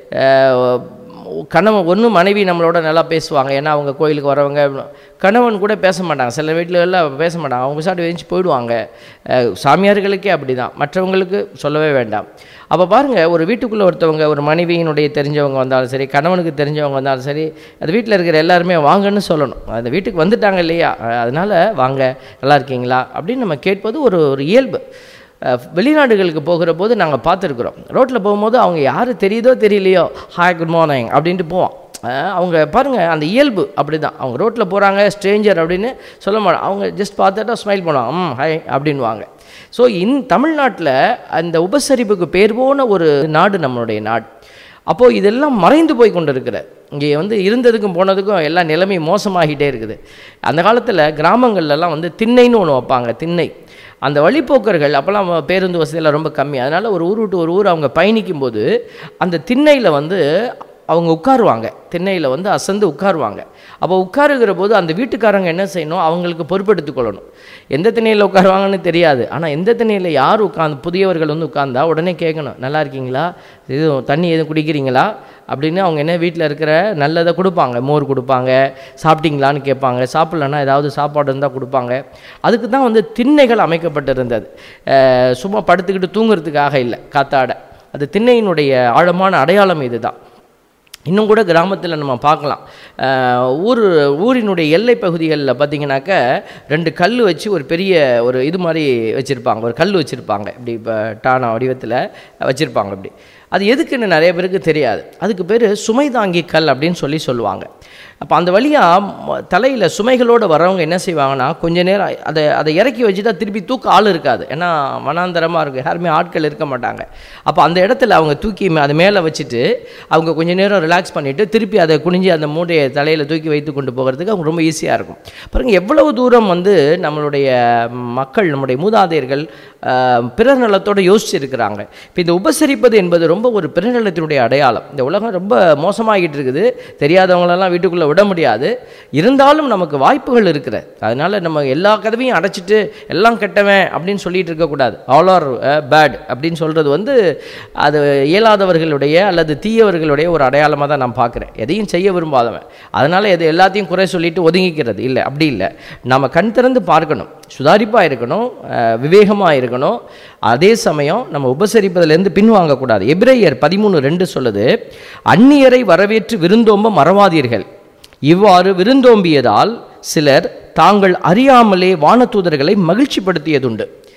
அஹ் கணவன் ஒன்று மனைவி நம்மளோட நல்லா பேசுவாங்க ஏன்னா அவங்க கோயிலுக்கு வரவங்க கணவன் கூட பேச மாட்டாங்க சில வீட்டில் எல்லாம் பேச மாட்டாங்க அவங்க சாட்டு எழுந்துச்சு போயிடுவாங்க அஹ் சாமியார்களுக்கே அப்படி தான் மற்றவங்களுக்கு சொல்லவே வேண்டாம் அப்போ பாருங்கள் ஒரு வீட்டுக்குள்ளே ஒருத்தவங்க ஒரு மனைவியினுடைய தெரிஞ்சவங்க வந்தாலும் சரி கணவனுக்கு தெரிஞ்சவங்க வந்தாலும் சரி அது வீட்டில் இருக்கிற எல்லாருமே வாங்கன்னு சொல்லணும் அந்த வீட்டுக்கு வந்துட்டாங்க இல்லையா அஹ் அதனால வாங்க நல்லா இருக்கீங்களா அப்படின்னு நம்ம கேட்பது ஒரு ஒரு இயல்பு அஹ் வெளிநாடுகளுக்கு போகிற போது நாங்கள் பார்த்துருக்குறோம் ரோட்டில் போகும்போது அவங்க யார் தெரியுதோ தெரியலையோ ஹாய் குட் மார்னிங் அப்படின்ட்டு போவோம் அஹ் அவங்க பாருங்கள் அந்த இயல்பு அப்படி தான் அவங்க ரோட்டில் போகிறாங்க ஸ்ட்ரேஞ்சர் அப்படின்னு சொல்ல மாட்டாங்க அவங்க ஜஸ்ட் பார்த்துட்டா ஸ்மைல் பண்ணுவாங்க ம் ஹாய் அப்படின்வாங்க ஸோ இன் தமிழ்நாட்டில் அந்த உபசரிப்புக்கு பேர் போன ஒரு நாடு நம்மளுடைய நாடு அப்போது இதெல்லாம் மறைந்து போய் கொண்டு இருக்கிற இங்கே வந்து இருந்ததுக்கும் போனதுக்கும் எல்லாம் நிலைமை மோசமாகிட்டே இருக்குது அந்த காலத்தில் கிராமங்கள்லாம் வந்து திண்ணைன்னு ஒன்று வைப்பாங்க திண்ணை அந்த வழிப்போக்கர்கள் அப்போல்லாம் பேருந்து வசதியெல்லாம் ரொம்ப கம்மி அதனால் ஒரு ஊர் விட்டு ஒரு ஊர் அவங்க பயணிக்கும் போது அந்த திண்ணையில் வந்து அவங்க உட்காருவாங்க திண்ணையில் வந்து அசந்து உட்காருவாங்க அப்போ உட்காருகிற போது அந்த வீட்டுக்காரங்க என்ன செய்யணும் அவங்களுக்கு பொறுப்பெடுத்துக் கொள்ளணும் எந்த திண்ணையில் உட்காருவாங்கன்னு தெரியாது ஆனால் எந்த திண்ணையில் யார் உட்காந்து புதியவர்கள் வந்து உட்கார்ந்தா உடனே கேட்கணும் நல்லா இருக்கீங்களா இது தண்ணி எதுவும் குடிக்கிறீங்களா அப்படின்னு அவங்க என்ன வீட்டில் இருக்கிற நல்லதை கொடுப்பாங்க மோர் கொடுப்பாங்க சாப்பிட்டீங்களான்னு கேட்பாங்க சாப்பிட்லன்னா ஏதாவது சாப்பாடு இருந்தால் கொடுப்பாங்க அதுக்கு தான் வந்து திண்ணைகள் அமைக்கப்பட்டிருந்தது அஹ் சும்மா படுத்துக்கிட்டு தூங்குறதுக்காக இல்லை காத்தாட அது திண்ணையினுடைய ஆழமான அடையாளம் இதுதான் இன்னும் கூட கிராமத்தில் நம்ம பார்க்கலாம் அஹ் ஊர் ஊரினுடைய எல்லை பகுதிகளில் பார்த்தீங்கன்னாக்க ரெண்டு கல் வச்சு ஒரு பெரிய ஒரு இது மாதிரி வச்சுருப்பாங்க ஒரு கல் வச்சுருப்பாங்க இப்படி இப்போ டானா வடிவத்தில் வச்சுருப்பாங்க இப்படி அது எதுக்குன்னு நிறைய பேருக்கு தெரியாது அதுக்கு பேர் சுமை தாங்கி கல் அப்படின்னு சொல்லி சொல்லுவாங்க அப்போ அந்த வழியாக தலையில் சுமைகளோடு வரவங்க என்ன செய்வாங்கன்னா கொஞ்ச நேரம் அதை அதை இறக்கி வச்சுட்டா திருப்பி தூக்க ஆள் இருக்காது ஏன்னா வனாந்தரமாக இருக்கும் யாருமே ஆட்கள் இருக்க மாட்டாங்க அப்போ அந்த இடத்துல அவங்க தூக்கி மே- அதை மேலே வச்சுட்டு அவங்க கொஞ்ச நேரம் ரிலாக்ஸ் பண்ணிவிட்டு திருப்பி அதை குனிஞ்சு அந்த மூட்டையை தலையில் தூக்கி வைத்து கொண்டு போகிறதுக்கு அவங்க ரொம்ப ஈஸியாக இருக்கும் பாருங்க எவ்வளவு தூரம் வந்து நம்மளுடைய மக்கள் நம்முடைய மூதாதையர்கள் ஆஹ், பிறர் நலத்தோடு யோசிச்சிருக்கிறாங்க இப்போ இந்த உபசரிப்பது என்பது ரொம்ப ஒரு பிறநலத்தினுடைய அடையாளம் இந்த உலகம் ரொம்ப மோசமாகிட்டு இருக்குது தெரியாதவங்களெல்லாம் வீட்டுக்குள்ளே விட முடியாது இருந்தாலும் நமக்கு வாய்ப்புகள் இருக்கிறது அதனால் நம்ம எல்லா கதவையும் அடைச்சிட்டு எல்லாம் கெட்டவன் அப்படின்னு சொல்லிட்டு இருக்கக்கூடாது ஆல் ஆர் பேட் அப்படின்னு சொல்கிறது வந்து அது இயலாதவர்களுடைய அல்லது தீயவர்களுடைய ஒரு அடையாளமாக தான் நான் பார்க்குறேன் எதையும் செய்ய விரும்பாதவன் அதனால் எது எல்லாத்தையும் குறை சொல்லிட்டு ஒதுங்கிக்கிறது இல்லை அப்படி இல்லை நம்ம கண் திறந்து பார்க்கணும் சுதாரிப்பாக இருக்கணும் விவேகமாக இருக்கணும் அதே சமயம் நம்ம உபசரிப்பதிலேருந்து பின்வாங்கக்கூடாது எபிரேயர் பதிமூணு ரெண்டு சொல்லுது அந்நியரை வரவேற்று விருந்தோம்ப மறவாதீர்கள் இவ்வாறு விருந்தோம்பியதால் சிலர் தாங்கள் அறியாமலே வானதூதர்களை மகிழ்ச்சிப்படுத்தியதுண்டு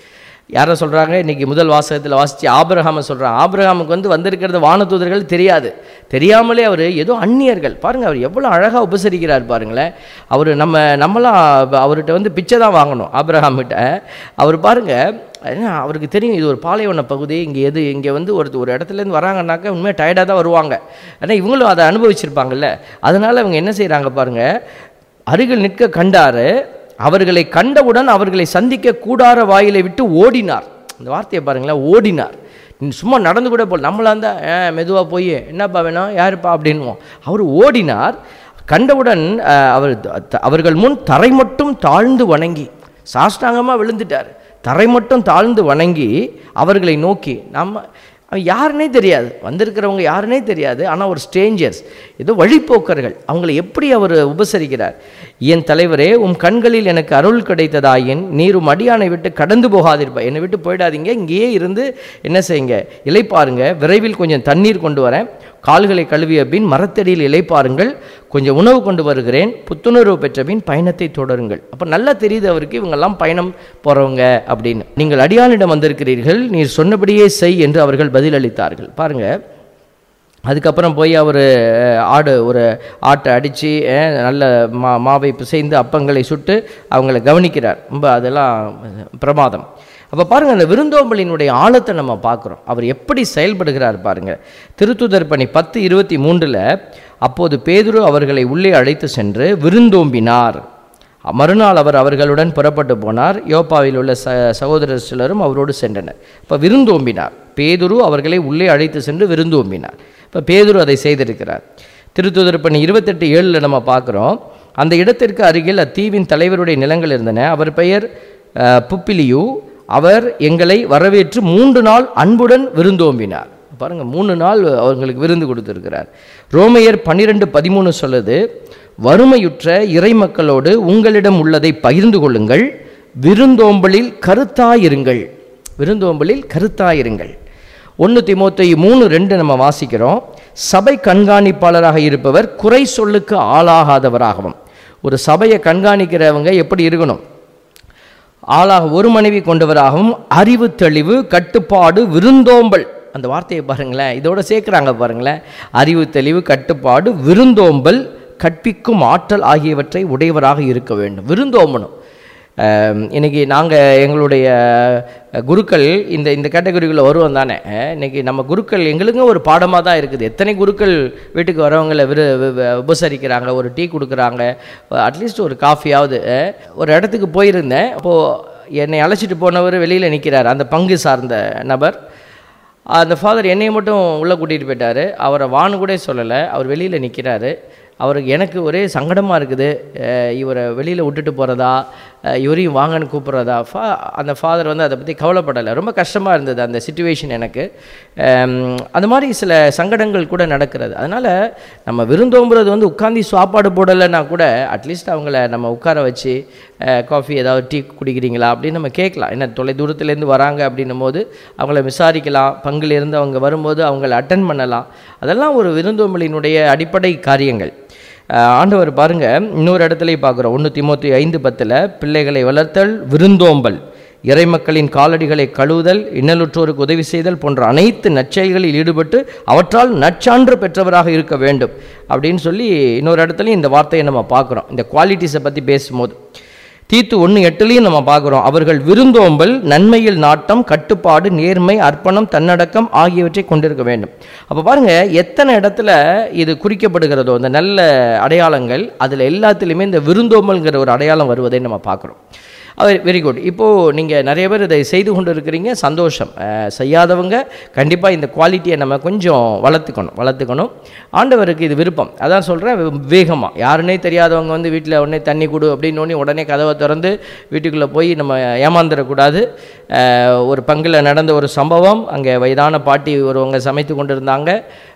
யாரை சொல்கிறாங்க இன்றைக்கி முதல் வாசகத்தில் வாசித்து ஆபிரகாமை சொல்கிறாங்க ஆபிரகாமுக்கு வந்து வந்திருக்கிறது வானதூதர்கள் தெரியாது தெரியாமலே அவர் ஏதோ அந்நியர்கள் பாருங்கள் அவர் எவ்வளோ அழகாக உபசரிக்கிறார் பாருங்களேன் அவர் நம்ம நம்மளாம் அவர்கிட்ட வந்து பிச்சை தான் வாங்கணும் ஆபிரகாம் கிட்ட அவர் பாருங்கள் ஏன்னா அவருக்கு தெரியும் இது ஒரு பாலைவன பகுதி இங்கே எது இங்கே வந்து ஒரு ஒரு இடத்துலேருந்து வராங்கன்னாக்கா உண்மையாக டயர்டாக தான் வருவாங்க ஆனால் இவங்களும் அதை அனுபவிச்சிருப்பாங்கல்ல அதனால் அவங்க என்ன செய்கிறாங்க பாருங்கள் அருகில் நிற்க கண்டாரு அவர்களை கண்டவுடன் அவர்களை சந்திக்க கூடார வாயிலை விட்டு ஓடினார் இந்த வார்த்தையை பாருங்களேன் ஓடினார் நீ சும்மா நடந்து கூட போல் நம்மளா இருந்தால் மெதுவாக போய் என்னப்பா வேணும் யாருப்பா அப்படின்வோம் அவர் ஓடினார் கண்டவுடன் அஹ், அவர் த- அவர்கள் முன் தரை மட்டும் தாழ்ந்து வணங்கி சாஷ்டாங்கமாக விழுந்துட்டார் தரை மட்டும் தாழ்ந்து வணங்கி அவர்களை நோக்கி நம்ம அவன் யாருனே தெரியாது வந்திருக்கிறவங்க யாருனே தெரியாது ஆனால் ஒரு ஸ்ட்ரேஞ்சர்ஸ் ஏதோ வழிப்போக்கர்கள் அவங்களை எப்படி அவர் உபசரிக்கிறார் என் தலைவரே உம் கண்களில் எனக்கு அருள் கிடைத்ததாயின் நீர் உம் அடியானை விட்டு கடந்து போகாதிருப்பா என்னை விட்டு போயிடாதீங்க இங்கேயே இருந்து என்ன செய்யுங்க இலைப்பாருங்க விரைவில் கொஞ்சம் தண்ணீர் கொண்டு வரேன் கால்களை கழுவிய பின் மரத்தடியில் இலைப்பாருங்கள் கொஞ்சம் உணவு கொண்டு வருகிறேன் புத்துணர்வு பெற்ற பின் பயணத்தை தொடருங்கள் அப்போ நல்லா தெரியுது அவருக்கு இவங்கெல்லாம் பயணம் போகிறவங்க அப்படின்னு நீங்கள் அடியானிடம் வந்திருக்கிறீர்கள் நீர் சொன்னபடியே செய் என்று அவர்கள் பதிலளித்தார்கள் பாருங்க அதுக்கப்புறம் போய் அவர் ஆடு ஒரு ஆட்டை அடித்து நல்ல மா மாவை பிசைந்து அப்பங்களை சுட்டு அவங்கள கவனிக்கிறார் ரொம்ப அதெல்லாம் பிரமாதம் அப்போ பாருங்கள் அந்த விருந்தோம்பலினுடைய ஆழத்தை நம்ம பார்க்குறோம் அவர் எப்படி செயல்படுகிறார் பாருங்கள் திருத்துதர் பணி பத்து இருபத்தி மூன்றில் அப்போது பேதுரு அவர்களை உள்ளே அழைத்து சென்று விருந்தோம்பினார் மறுநாள் அவர் அவர்களுடன் புறப்பட்டு போனார் யோப்பாவில் உள்ள ச சகோதரர் சிலரும் அவரோடு சென்றனர் இப்போ விருந்தோம்பினார் பேதுரு அவர்களை உள்ளே அழைத்து சென்று விருந்தோம்பினார் இப்போ பேதுரு அதை செய்திருக்கிறார் திருத்துதர் பணி இருபத்தெட்டு ஏழில் நம்ம பார்க்குறோம் அந்த இடத்திற்கு அருகில் அத்தீவின் தலைவருடைய நிலங்கள் இருந்தன அவர் பெயர் அஹ், புப்பிலியு அவர் எங்களை வரவேற்று மூன்று நாள் அன்புடன் விருந்தோம்பினார் பாருங்க மூணு நாள் அவங்களுக்கு விருந்து கொடுத்திருக்கிறார் ரோமையர் பன்னிரெண்டு பதிமூணு சொல்லுது வறுமையுற்ற இறை மக்களோடு உங்களிடம் உள்ளதை பகிர்ந்து கொள்ளுங்கள் விருந்தோம்பலில் கருத்தாயிருங்கள் விருந்தோம்பலில் கருத்தாயிருங்கள் ஒன்று திமோத்தேயு மூணு ரெண்டு நம்ம வாசிக்கிறோம் சபை கண்காணிப்பாளராக இருப்பவர் குறை சொல்லுக்கு ஆளாகாதவராகவும் ஒரு சபையை கண்காணிக்கிறவங்க எப்படி இருக்கணும் ஆளாக ஒரு மனைவி கொண்டவராகவும் அறிவு தெளிவு கட்டுப்பாடு விருந்தோம்பல் அந்த வார்த்தையை பாருங்களேன் இதோட சேர்க்குறாங்க பாருங்களேன் அறிவு தெளிவு கட்டுப்பாடு விருந்தோம்பல் கற்பிக்கும் ஆற்றல் ஆகியவற்றை உடையவராக இருக்க வேண்டும் விருந்தோம்பணும் அஹ், இன்னைக்கு நாங்கள் எங்களுடைய அஹ், குருக்கள் இந்த இந்த கேட்டகரிக்குள்ளே வருவோம் தானே அஹ், இன்னைக்கு நம்ம குருக்கள் எங்களுக்கும் ஒரு பாடமாக தான் இருக்குது எத்தனை குருக்கள் வீட்டுக்கு வரவங்களை விரு வி- வி- உபசரிக்கிறாங்க ஒரு டீ கொடுக்குறாங்க அட்லீஸ்ட் ஒரு காஃபியாவது அஹ், ஒரு இடத்துக்கு போயிருந்தேன் அப்போது என்னை அழைச்சிட்டு போனவர் வெளியில் நிற்கிறார் அந்த பங்கு சார்ந்த நபர் அந்த ஃபாதர் என்னையை மட்டும் உள்ளே கூட்டிகிட்டு போயிட்டார் அவரை வான்னு கூட சொல்லலை அவர் வெளியில் நிற்கிறாரு அவருக்கு எனக்கு ஒரே சங்கடமாக இருக்குது அஹ் இவரை வெளியில் விட்டுட்டு போகிறதா இவரையும் வாங்கன்னு கூப்பிட்றதா ஃபா அந்த ஃபாதர் வந்து அதை பற்றி கவலைப்படலை ரொம்ப கஷ்டமாக இருந்தது அந்த சுச்சுவேஷன் எனக்கு அம், அந்த மாதிரி சில சங்கடங்கள் கூட நடக்கிறது அதனால் நம்ம விருந்தோம்புறது வந்து உட்காந்து சாப்பாடு போடலைன்னா கூட அட்லீஸ்ட் அவங்கள நம்ம உட்கார வச்சு காஃபி ஏதாவது டீ குடிக்கிறீங்களா அப்படின்னு நம்ம கேட்கலாம் என்ன தொலை தூரத்துலேருந்து வராங்க அப்படின்னும் போது அவங்கள விசாரிக்கலாம் பங்கிலிருந்து அவங்க வரும்போது அவங்கள அட்டன் பண்ணலாம் அதெல்லாம் ஒரு விருந்தோம்பலினுடைய அடிப்படை காரியங்கள் அஹ் ஆண்டவர் பாருங்க இன்னொரு இடத்துலையும் பார்க்குறோம் ஒன்று திமோத்தி ஐந்து பத்தில் பிள்ளைகளை வளர்த்தல் விருந்தோம்பல் இறைமக்களின் காலடிகளை கழுவுதல் இன்னலுற்றோருக்கு உதவி செய்தல் போன்ற அனைத்து நற்செயல்களில் ஈடுபட்டு அவற்றால் நற்சான்று பெற்றவராக இருக்க வேண்டும் அப்படின்னு சொல்லி இன்னொரு இடத்துலையும் இந்த வார்த்தையை நம்ம பார்க்குறோம் இந்த குவாலிட்டிஸை பற்றி பேசும்போது தீத்து ஒன்று எட்டுலையும் நம்ம பார்க்குறோம் அவர்கள் விருந்தோம்பல் நன்மையில் நாட்டம் கட்டுப்பாடு நேர்மை அர்ப்பணம் தன்னடக்கம் ஆகியவற்றை கொண்டிருக்க வேண்டும் அப்போ பாருங்க எத்தனை இடத்துல இது குறிக்கப்படுகிறதோ இந்த நல்ல அடையாளங்கள் அதில் எல்லாத்துலேயுமே இந்த விருந்தோம்பல்ங்கிற ஒரு அடையாளம் வருவதை நம்ம பார்க்குறோம் வெரி குட் இப்போது நீங்கள் நிறைய பேர் இதை செய்து கொண்டு இருக்கிறீங்க சந்தோஷம் அஹ், செய்யாதவங்க கண்டிப்பாக இந்த குவாலிட்டியை நம்ம கொஞ்சம் வளர்த்துக்கணும் வளர்த்துக்கணும் ஆண்டவருக்கு இது விருப்பம் அதான் சொல்கிறேன் வேகமாக யாருன்னே தெரியாதவங்க வந்து வீட்டில் உடனே தண்ணி கொடு அப்படின்னு உடனே கதவை திறந்து வீட்டுக்குள்ளே போய் நம்ம ஏமாந்துடக்கூடாது அஹ், ஒரு பங்கில் நடந்த ஒரு சம்பவம் அங்கே வயதான பாட்டி ஒருவங்க சமைத்து கொண்டிருந்தாங்க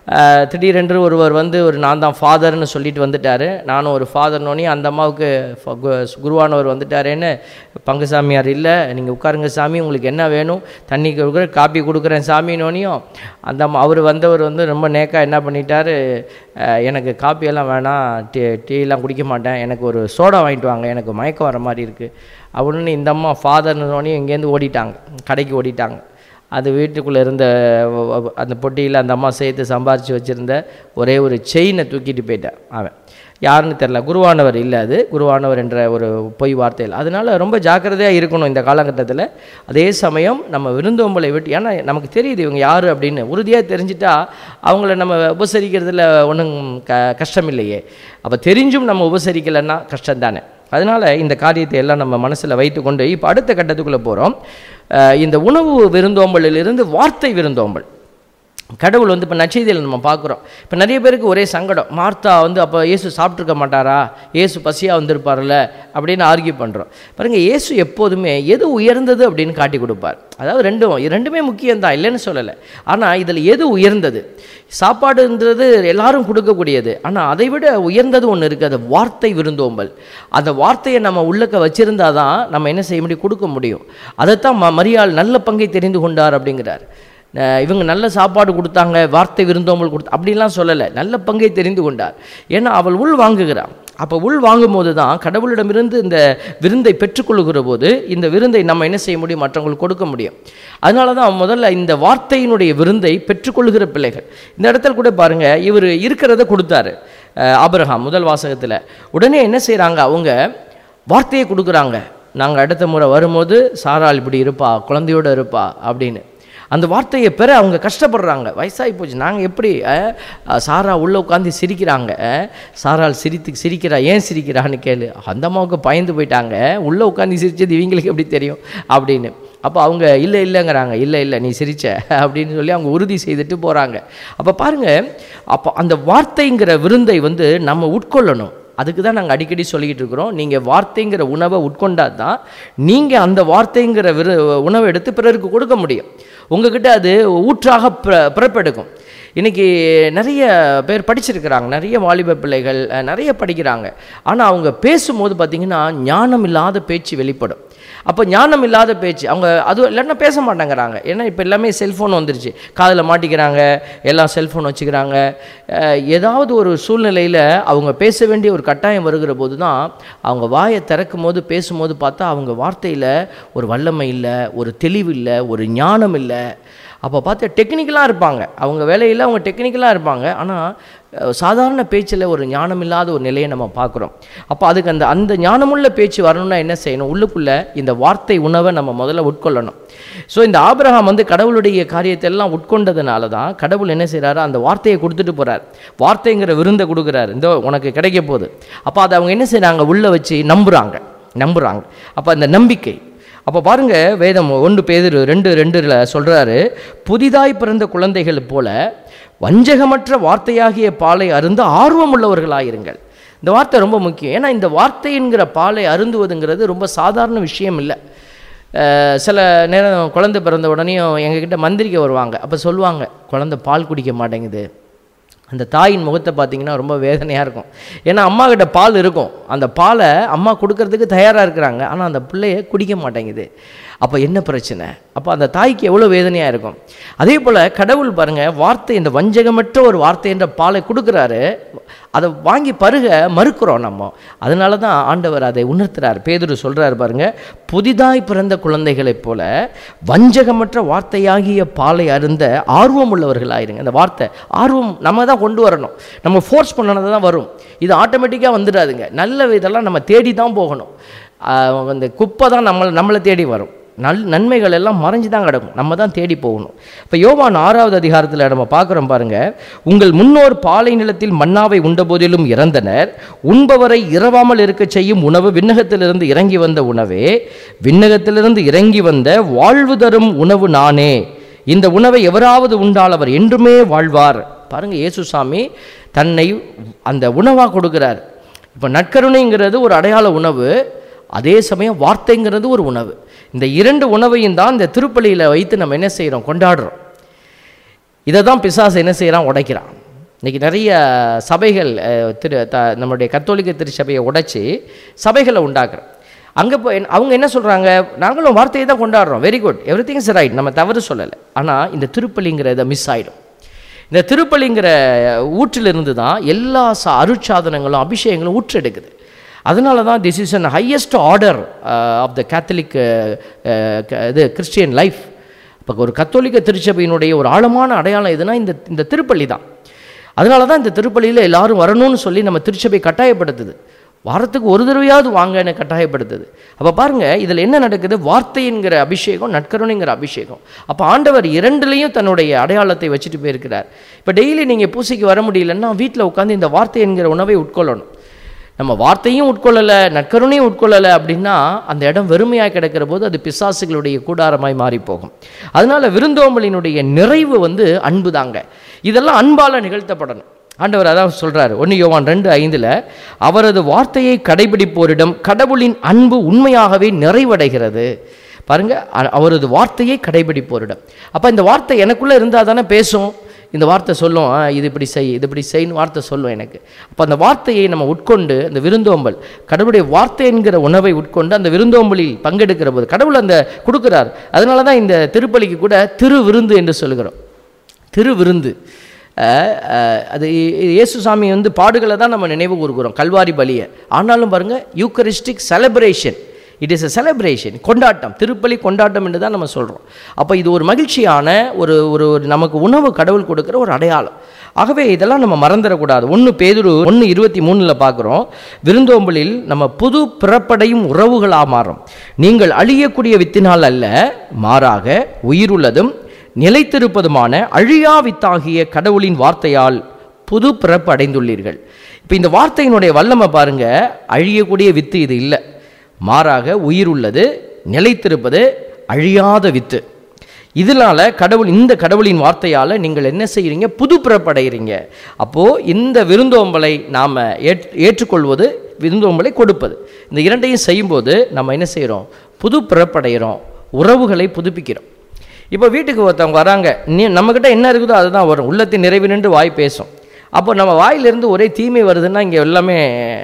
அஹ், திடீரென்று ஒருவர் வந்து ஒரு நான் தான் ஃபாதர்னு சொல்லிட்டு வந்துட்டார் நானும் ஒரு ஃபாதர்னோனே அந்த அம்மாவுக்கு ஃப- கு- குருவானவர் வந்துட்டாரேன்னு பங்கு சாமியார் இல்லை நீங்கள் உட்காருங்க சாமி உங்களுக்கு என்ன வேணும் தண்ணி கொடுக்குற காப்பி கொடுக்குறேன் சாமினோனையும் அந்த அம்மா அவர் வந்தவர் வந்து ரொம்ப நேக்கா என்ன பண்ணிட்டாரு அஹ், எனக்கு காப்பியெல்லாம் வேணாம் டீ டீலாம் குடிக்க மாட்டேன் எனக்கு ஒரு சோடா வாங்கிட்டு வாங்க எனக்கு மயக்கம் வர மாதிரி இருக்குது அப்படின்னு இந்த அம்மா ஃபாதர்னோடனே இங்கேருந்து ஓடிட்டாங்க கடைக்கு ஓடிட்டாங்க அது வீட்டுக்குள்ளே இருந்த வ- வ- அந்த பொட்டியில் அந்த அம்மா சேர்த்து சம்பாரித்து வச்சுருந்த ஒரே ஒரு செயினை தூக்கிட்டு போயிட்டான் அவன் யாருன்னு தெரில குருவானவர் இல்லை அது குருவானவர் என்ற ஒரு பொய் வார்த்தையில் அதனால ரொம்ப ஜாக்கிரதையாக இருக்கணும் இந்த காலகட்டத்தில் அதே சமயம் நம்ம விருந்தோம்பலை விட்டு ஏன்னா நமக்கு தெரியுது இவங்க யார் அப்படின்னு உறுதியாக தெரிஞ்சிட்டா அவங்கள நம்ம உபசரிக்கிறதுல ஒன்றும் க கஷ்டம் இல்லையே அப்போ தெரிஞ்சும் நம்ம உபசரிக்கலைன்னா கஷ்டம் தானே அதனால் இந்த காரியத்தை எல்லாம் நம்ம மனசில் வைத்துக்கொண்டு இப்போ அடுத்த கட்டத்துக்குள்ளே போகிறோம் இந்த உணவு விருந்தோம்பலிலிருந்து வார்த்தை விருந்தோம்பல் கடவுள் வந்து இப்போ நச்செய்தியில் நம்ம பார்க்குறோம் இப்போ நிறைய பேருக்கு ஒரே சங்கடம் மார்த்தா வந்து அப்போ இயேசு சாப்பிட்ருக்க மாட்டாரா இயேசு பசியாக வந்திருப்பார்ல அப்படின்னு ஆர்கியூ பண்ணுறோம் பாருங்க இயேசு எப்போதுமே எது உயர்ந்தது அப்படின்னு காட்டி கொடுப்பார் அதாவது ரெண்டும் இது ரெண்டுமே முக்கியம்தான் இல்லைன்னு சொல்லலை ஆனால் இதில் எது உயர்ந்தது சாப்பாடுன்றது எல்லாரும் கொடுக்கக்கூடியது ஆனால் அதை விட உயர்ந்தது ஒன்று இருக்குது அது வார்த்தை விருந்தோம்பல் அந்த வார்த்தையை நம்ம உள்ளக்க வச்சிருந்தா தான் நம்ம என்ன செய்ய முடியும் கொடுக்க முடியும் அதைத்தான் ம மரியாள் நல்ல பங்கை தெரிந்து கொண்டார் அப்படிங்கிறார் அஹ் இவங்க நல்ல சாப்பாடு கொடுத்தாங்க வார்த்தை விருந்தோம்பல் கொடுத்து அப்படிலாம் சொல்லலை நல்ல பங்கை தெரிந்து கொண்டார் ஏன்னா அவள் உள் வாங்குகிறாள் அப்போ உள் வாங்கும்போது தான் கடவுளிடமிருந்து இந்த விருந்தை பெற்றுக்கொள்ளுகிற போது இந்த விருந்தை நம்ம என்ன செய்ய முடியும் மற்றவங்களுக்கு கொடுக்க முடியும் அதனால தான் முதல்ல இந்த வார்த்தையினுடைய விருந்தை பெற்றுக்கொள்ளுகிற பிள்ளைகள் இந்த இடத்துல கூட பாருங்க இவர் இருக்கிறத கொடுத்தாரு அஹ் ஆபிரகாம் முதல் வாசகத்தில் உடனே என்ன செய்கிறாங்க அவங்க வார்த்தையை கொடுக்குறாங்க நாங்கள் அடுத்த முறை வரும்போது சாராள் இப்படி இருப்பா குழந்தையோட இருப்பா அப்படின்னு அந்த வார்த்தையை பெற அவங்க கஷ்டப்படுறாங்க வயசாகி போச்சு நாங்கள் எப்படி அஹ், அஹ், சாரா உள்ளே உட்காந்து சிரிக்கிறாங்க அஹ், சாராள் சிரித்து சிரிக்கிறா ஏன் சிரிக்கிறான்னு கேளு அந்த அம்மாவுக்கு பயந்து போயிட்டாங்க உள்ளே உட்காந்து சிரிச்சது இவங்களுக்கு எப்படி தெரியும் அப்படின்னு அப்போ அவங்க இல்லை இல்லைங்கிறாங்க இல்லை இல்லை நீ சிரிச்ச அப்படின்னு சொல்லி அவங்க உறுதி செய்துட்டு போகிறாங்க அப்போ பாருங்க அப்போ அந்த வார்த்தைங்கிற விருந்தை வந்து நம்ம உட்கொள்ளணும் அதுக்கு தான் நாங்கள் அடிக்கடி சொல்லிக்கிட்டு இருக்கிறோம் நீங்கள் வார்த்தைங்கிற உணவை உட்கொண்டா தான் நீங்கள் அந்த வார்த்தைங்கிற விரு உணவை எடுத்து பிறருக்கு கொடுக்க முடியும் உங்ககிட்ட அது ஊற்றாக பிற பிறப்பெடுக்கும் இன்னைக்கு நிறைய பேர் படிச்சிருக்கிறாங்க நிறைய வாலிப பிள்ளைகள் அஹ், நிறைய படிக்கிறாங்க ஆனால் அவங்க பேசும்போது பார்த்திங்கன்னா ஞானம் இல்லாத பேச்சு வெளிப்படும் அப்போ ஞானம் இல்லாத பேச்சு அவங்க அது இல்லைன்னா பேச மாட்டேங்கிறாங்க ஏன்னா இப்போ எல்லாமே செல்ஃபோன் வந்துருச்சு காதில் மாட்டிக்கிறாங்க எல்லாம் செல்ஃபோன் வச்சுக்கிறாங்க அஹ், ஏதாவது ஒரு சூழ்நிலையில் அவங்க பேச வேண்டிய ஒரு கட்டாயம் வருகிற போது தான் அவங்க வாயை திறக்கும் போது பேசும்போது பார்த்தா அவங்க வார்த்தையில் ஒரு வல்லமை இல்லை ஒரு தெளிவு இல்லை ஒரு ஞானம் இல்லை அப்போ பார்த்து டெக்னிக்கலாக இருப்பாங்க அவங்க வேலையில் அவங்க டெக்னிக்கலாக இருப்பாங்க ஆனால் சாதாரண பேச்சில் ஒரு ஞானம் இல்லாத ஒரு நிலையை நம்ம பார்க்குறோம் அப்போ அதுக்கு அந்த அந்த ஞானமுள்ள பேச்சு வரணும்னா என்ன செய்யணும் உள்ளுக்குள்ளே இந்த வார்த்தை உணவை நம்ம முதல்ல உட்கொள்ளணும் ஸோ இந்த ஆபிரகாம் வந்து கடவுளுடைய காரியத்தை எல்லாம் உட்கொண்டதுனால தான் கடவுள் என்ன செய்கிறாரு அந்த வார்த்தையை கொடுத்துட்டு போகிறார் வார்த்தைங்கிற விருந்தை கொடுக்குறாரு இந்த உனக்கு கிடைக்க போகுது அப்போ அதை அவங்க என்ன செய்கிறாங்க உள்ளே வச்சு நம்புகிறாங்க நம்புகிறாங்க அப்போ அந்த நம்பிக்கை அப்போ பாருங்க வேதம் ஒன்று பேதிரு ரெண்டு ரெண்டுல சொல்றாரு புதிதாய் பிறந்த குழந்தைகள் போல வஞ்சகமற்ற வார்த்தையாகிய பாலை அருந்த ஆர்வம் உள்ளவர்களாயிருங்கள் இந்த வார்த்தை ரொம்ப முக்கியம் ஏன்னா இந்த வார்த்தைங்கிற பாலை அருந்துவதுங்கிறது ரொம்ப சாதாரண விஷயம் இல்லை அஹ் சில நேரம் குழந்தை பிறந்த உடனேயும் எங்ககிட்ட மந்திரிக்க வருவாங்க அப்போ சொல்லுவாங்க குழந்தை பால் குடிக்க மாட்டேங்குது அந்த தாயின் முகத்தை பார்த்தீங்கன்னா ரொம்ப வேதனையாக இருக்கும் ஏன்னா அம்மா கிட்ட பால் இருக்கும் அந்த பாலை அம்மா கொடுக்கறதுக்கு தயாராக இருக்கிறாங்க ஆனால் அந்த பிள்ளைய குடிக்க மாட்டேங்குது அப்போ என்ன பிரச்சனை அப்போ அந்த தாய்க்கு எவ்வளோ வேதனையாக இருக்கும் அதே போல் கடவுள் பாருங்கள் வார்த்தை இந்த வஞ்சகமற்ற ஒரு வார்த்தை என்ற பாலை கொடுக்குறாரு அதை வாங்கி பருக மறுக்கிறோம் நம்ம அதனால தான் ஆண்டவர் அதை உணர்த்துறார் பேதுரு சொல்கிறார் பாருங்க புதிதாய் பிறந்த குழந்தைகளைப் போல வஞ்சகமற்ற வார்த்தையாகிய பாலை அருந்த ஆர்வம் உள்ளவர்களாயிருங்க அந்த வார்த்தை ஆர்வம் நம்ம தான் கொண்டு வரணும் நம்ம ஃபோர்ஸ் பண்ணனது தான் வரும் இது ஆட்டோமேட்டிக்காக வந்துடாதுங்க நல்ல இதெல்லாம் நம்ம தேடி தான் போகணும் ஆஹ் அந்த குப்பை தான் நம்மளை நம்மளை தேடி வரும் நல் நன்மைகள் எல்லாம் மறைஞ்சு தான் கிடக்கும் நம்ம தான் தேடி போகணும் இப்போ யோவான் ஆறாவது அதிகாரத்தில் நம்ம பார்க்குறோம் பாருங்க உங்கள் முன்னோர் பாலை நிலத்தில் மன்னாவை உண்டபோதிலும் இறந்தனர் உண்பவரை இரவாமல் இருக்கச் செய்யும் உணவு விண்ணகத்திலிருந்து இறங்கி வந்த உணவே விண்ணகத்திலிருந்து இறங்கி வந்த வாழ்வு தரும் உணவு நானே இந்த உணவை எவராவது உண்டால் அவர் என்றுமே வாழ்வார் பாருங்க இயேசுசாமி தன்னை அந்த உணவாக கொடுக்கிறார் இப்போ நற்கருணைங்கிறது ஒரு அடையாள உணவு அதே சமயம் வார்த்தைங்கிறது ஒரு உணவு இந்த இரண்டு உணவையும் தான் இந்த திருப்பலியில் வைத்து நம்ம என்ன செய்கிறோம் கொண்டாடுறோம் இதை தான் பிசாசு என்ன செய்கிறான் உடைக்கிறான் இன்றைக்கி நிறைய சபைகள் அஹ், திரு த நம்மளுடைய கத்தோலிக்க திருச்சபையை உடைச்சி சபைகளை உண்டாக்குறோம் அங்கே போய் அவங்க என்ன சொல்கிறாங்க நாங்களும் வார்த்தையை தான் கொண்டாடுறோம் very good everything is right நம்ம தவறு சொல்லலை ஆனால் இந்த திருப்பலிங்கிறத மிஸ் ஆகிடும் இந்த திருப்பலிங்கிற ஊற்றிலிருந்து தான் எல்லா ச அருட்சாதனங்களும் அபிஷேகங்களும் ஊற்றெடுக்குது அதனால தான் this is an highest order of the Catholic இது கிறிஸ்டியன் லைஃப் இப்போ ஒரு கத்தோலிக்க திருச்சபையினுடைய ஒரு ஆழமான அடையாளம் எதுனா இந்த இந்த திருப்பள்ளி தான் அதனால தான் இந்த திருப்பள்ளியில் எல்லாரும் வரணும்னு சொல்லி நம்ம திருச்சபை கட்டாயப்படுத்துது வாரத்துக்கு ஒரு தடவையாவது வாங்கன்னு கட்டாயப்படுத்துது அப்போ பாருங்க இதில் என்ன நடக்குது வார்த்தைங்கிற அபிஷேகம் நட்கருணைங்கிற அபிஷேகம் அப்போ ஆண்டவர் இரண்டுலேயும் தன்னுடைய அடையாளத்தை வச்சுட்டு போயிருக்கிறார் இப்போ டெய்லி நீங்கள் பூசைக்கு வர முடியலன்னா வீட்டில் உட்காந்து இந்த வார்த்தை என்கிற உணவை உட்கொள்ளணும் நம்ம வார்த்தையும் உட்கொள்ளலை நற்கருணையும் உட்கொள்ளலை அப்படின்னா அந்த இடம் வெறுமையாக கிடக்கிற போது அது பிசாசுகளுடைய கூடாரமாய் மாறி போகும் அதனால விருந்தோம்பலினுடைய நிறைவு வந்து அன்பு தாங்க இதெல்லாம் அன்பால் நிகழ்த்தப்படணும் ஆண்டவர் அதான் சொல்றாரு ஒன்று யோவான் ரெண்டு ஐந்தில் அவரது வார்த்தையை கடைபிடிப்போரிடம் கடவுளின் அன்பு உண்மையாகவே நிறைவடைகிறது பாருங்க அ- அவரது வார்த்தையை கடைபிடிப்போரிடம் அப்போ இந்த வார்த்தை எனக்குள்ளே இருந்தால் தானே பேசும் இந்த வார்த்தை சொல்லும் "ஆ, இது இப்படி செய் இது இப்படி செய்ன்னு வார்த்தை சொல்லும் எனக்கு அப்போ அந்த வார்த்தையை நம்ம உட்கொண்டு அந்த விருந்தோம்பல் கடவுளுடைய வார்த்தை என்கிற உணவை உட்கொண்டு அந்த விருந்தோம்பலில் பங்கெடுக்கிற போது கடவுள் அந்த கொடுக்குறார் அதனால தான் இந்த திருப்பலிக்கு கூட திரு விருந்து என்று சொல்லுகிறோம் திரு விருந்து அஹ், அஹ், அது இ- இயேசு சாமி வந்து பாடுகளை தான் நம்ம நினைவு கூறுகிறோம் கல்வாரி பலியை ஆனாலும் பாருங்க Eucharistic celebration it is a celebration கொண்டாட்டம் திருப்பலி கொண்டாட்டம் என்று தான் நம்ம சொல்கிறோம் அப்போ இது ஒரு மகிழ்ச்சியான ஒரு ஒரு ஒரு நமக்கு உணவு கடவுள் கொடுக்குற ஒரு அடையாளம் ஆகவே இதெல்லாம் நம்ம மறந்துடக்கூடாது ஒன்று பேதுரு ஒன்று இருபத்தி மூணில் பார்க்குறோம் விருந்தோம்பலில் நம்ம புது பிறப்படையும் உறவுகளாக மாறும் நீங்கள் அழியக்கூடிய வித்தினால் அல்ல மாறாக உயிருள்ளதும் நிலைத்திருப்பதுமான அழியா வித்தாகிய கடவுளின் வார்த்தையால் புது பிறப்பு அடைந்துள்ளீர்கள் இப்போ இந்த வார்த்தையினுடைய வல்லமை பாருங்க அழியக்கூடிய வித்து இது இல்லை மாறாக உயிர் உள்ளது நிலைத்திருப்பது அழியாத வித்து இதனால கடவுள் இந்த கடவுளின் வார்த்தையால் நீங்கள் என்ன செய்கிறீங்க புது பிறப்படைகிறீங்க அப்போது இந்த விருந்தோம்பலை நாம் ஏற் ஏற்றுக்கொள்வது விருந்தோம்பலை கொடுப்பது இந்த இரண்டையும் செய்யும்போது நம்ம என்ன செய்கிறோம் புது பிறப்படைகிறோம் உறவுகளை புதுப்பிக்கிறோம் இப்போ வீட்டுக்கு ஒருத்தவங்க வராங்க நீ நம்மக்கிட்ட என்ன இருக்குதோ அதுதான் வரும் உள்ளத்தின் நிறைவு நின்று வாய் பேசும் அப்போ நம்ம வாயிலிருந்து ஒரே தீமை வருதுன்னா இங்கே எல்லாமே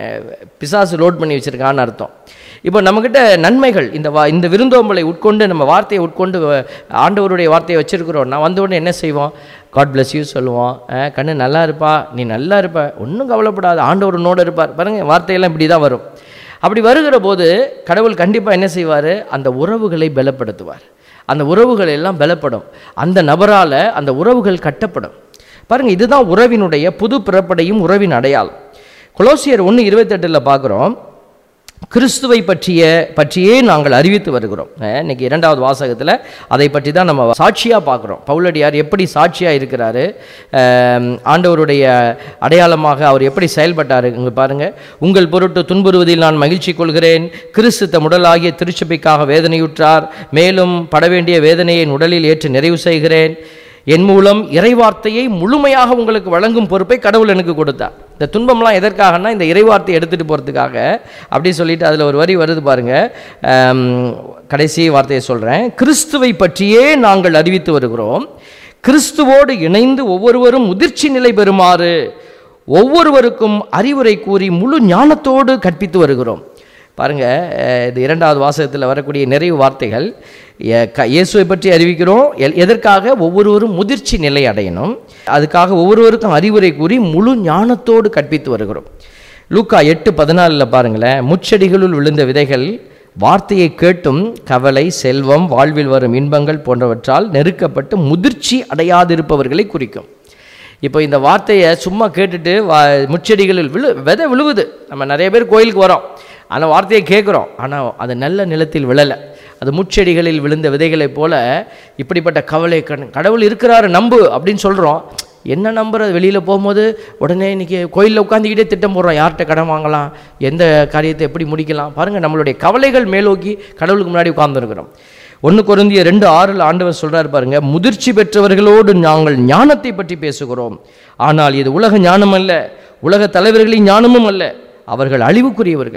பிசாசு லோட் பண்ணி வச்சுருக்கான்னு அர்த்தம் இப்போ நம்மக்கிட்ட நன்மைகள் இந்த வா இந்த விருந்தோம்பலை உட்கொண்டு நம்ம வார்த்தையை உட்கொண்டு வ- ஆண்டவருடைய வார்த்தையை வச்சுருக்கிறோம் நான் வந்த உடனே என்ன செய்வோம் காட் bless யூ சொல்லுவோம் அஹ், கண்ணு நல்லா இருப்பா நீ நல்லா இருப்ப ஒன்றும் கவலைப்படாத ஆண்டவர் உன்னோட இருப்பார் பாருங்க வார்த்தையெல்லாம் இப்படி தான் வரும் அப்படி வருகிற போது கடவுள் கண்டிப்பாக என்ன செய்வார் அந்த உறவுகளை பலப்படுத்துவார் அந்த உறவுகள் எல்லாம் பலப்படும் அந்த நபரால் அந்த உறவுகள் கட்டப்படும் பாருங்க இதுதான் உறவினுடைய புது பிறப்படையும் உறவின் அடையாளம் கொலோசியர் ஒன்று இருபத்தெட்டில் பார்க்குறோம் கிறிஸ்துவை பற்றிய பற்றியே நாங்கள் அறிவித்து வருகிறோம் அஹ், இன்னைக்கு இரண்டாவது வாசகத்தில் அதை பற்றி தான் நம்ம சாட்சியாக பார்க்குறோம் பவுலடியார் எப்படி சாட்சியாக இருக்கிறாரு அஹ், ஆண்டவருடைய அடையாளமாக அவர் எப்படி செயல்பட்டார் இங்கே பாருங்க உங்கள் பொருட்டு துன்புறுவதில் நான் மகிழ்ச்சி கொள்கிறேன் கிறிஸ்து தம் உடலாகிய திருச்சபைக்காக வேதனையுற்றார் மேலும் பட வேண்டிய வேதனையை என் உடலில் ஏற்று நிறைவு செய்கிறேன் என் மூலம் இறைவார்த்தையை முழுமையாக உங்களுக்கு வழங்கும் பொறுப்பை கடவுள் எனக்கு கொடுத்தார் இந்த துன்பம்லாம் எதற்காகனா இந்த இறைவார்த்தையை எடுத்துகிட்டு போகிறதுக்காக அப்படி சொல்லிட்டு அதில் ஒரு வரி வருது பாருங்க ஆம், கடைசி வார்த்தையை சொல்கிறேன் கிறிஸ்துவை பற்றியே நாங்கள் அறிவித்து வருகிறோம் கிறிஸ்துவோடு இணைந்து ஒவ்வொருவரும் முதிர்ச்சி நிலை பெறுமாறு ஒவ்வொருவருக்கும் அறிவுரை கூறி முழு ஞானத்தோடு கற்பித்து வருகிறோம் பாருங்க அஹ், இது இரண்டாவது வாசகத்தில் வரக்கூடிய நிறைவு வார்த்தைகள் எ- க- இயேசுவை பற்றி அறிவிக்கிறோம் எல்- எதற்காக ஒவ்வொருவரும் முதிர்ச்சி நிலை அடையணும் அதுக்காக ஒவ்வொருவருக்கும் அறிவுரை கூறி முழு ஞானத்தோடு கற்பித்து வருகிறோம் லூக்கா எட்டு பதினாலில் பாருங்களேன் முச்செடிகளுள் விழுந்த விதைகள் வார்த்தையை கேட்டும் கவலை செல்வம் வாழ்வில் வரும் இன்பங்கள் போன்றவற்றால் நெருக்கப்பட்டு முதிர்ச்சி அடையாதிருப்பவர்களை குறிக்கும் இப்போ இந்த வார்த்தையை சும்மா கேட்டுட்டு வா முச்செடிகளில் விழு விதை விழுவுது நம்ம நிறைய பேர் கோயிலுக்கு வரோம் ஆனால் வார்த்தையை கேட்குறோம் ஆனால் அது நல்ல நிலத்தில் விழலை அது முச்செடிகளில் விழுந்த விதைகளைப் போல இப்படிப்பட்ட கவலை கண் கடவுள் இருக்கிறாரு நம்பு அப்படின்னு சொல்கிறோம் என்ன நம்புறது வெளியில் போகும்போது உடனே இன்றைக்கி கோயிலில் உட்காந்துக்கிட்டே திட்டம் போடுறோம் யார்கிட்ட கடன் வாங்கலாம் எந்த காரியத்தை எப்படி முடிக்கலாம் பாருங்கள் நம்மளுடைய கவலைகள் மேலோக்கி கடவுளுக்கு முன்னாடி உட்கார்ந்துருக்கிறோம் ஒன்று குருந்திய ரெண்டு ஆறில் ஆண்டவர் சொல்றாரு பாருங்க முதிர்ச்சி பெற்றவர்களோடு நாங்கள் ஞானத்தை பற்றி பேசுகிறோம் ஆனால் இது உலக ஞானம் அல்ல உலக தலைவர்களின் ஞானமும் அல்ல அவர்கள் அழிவுக்குரியவர்கள்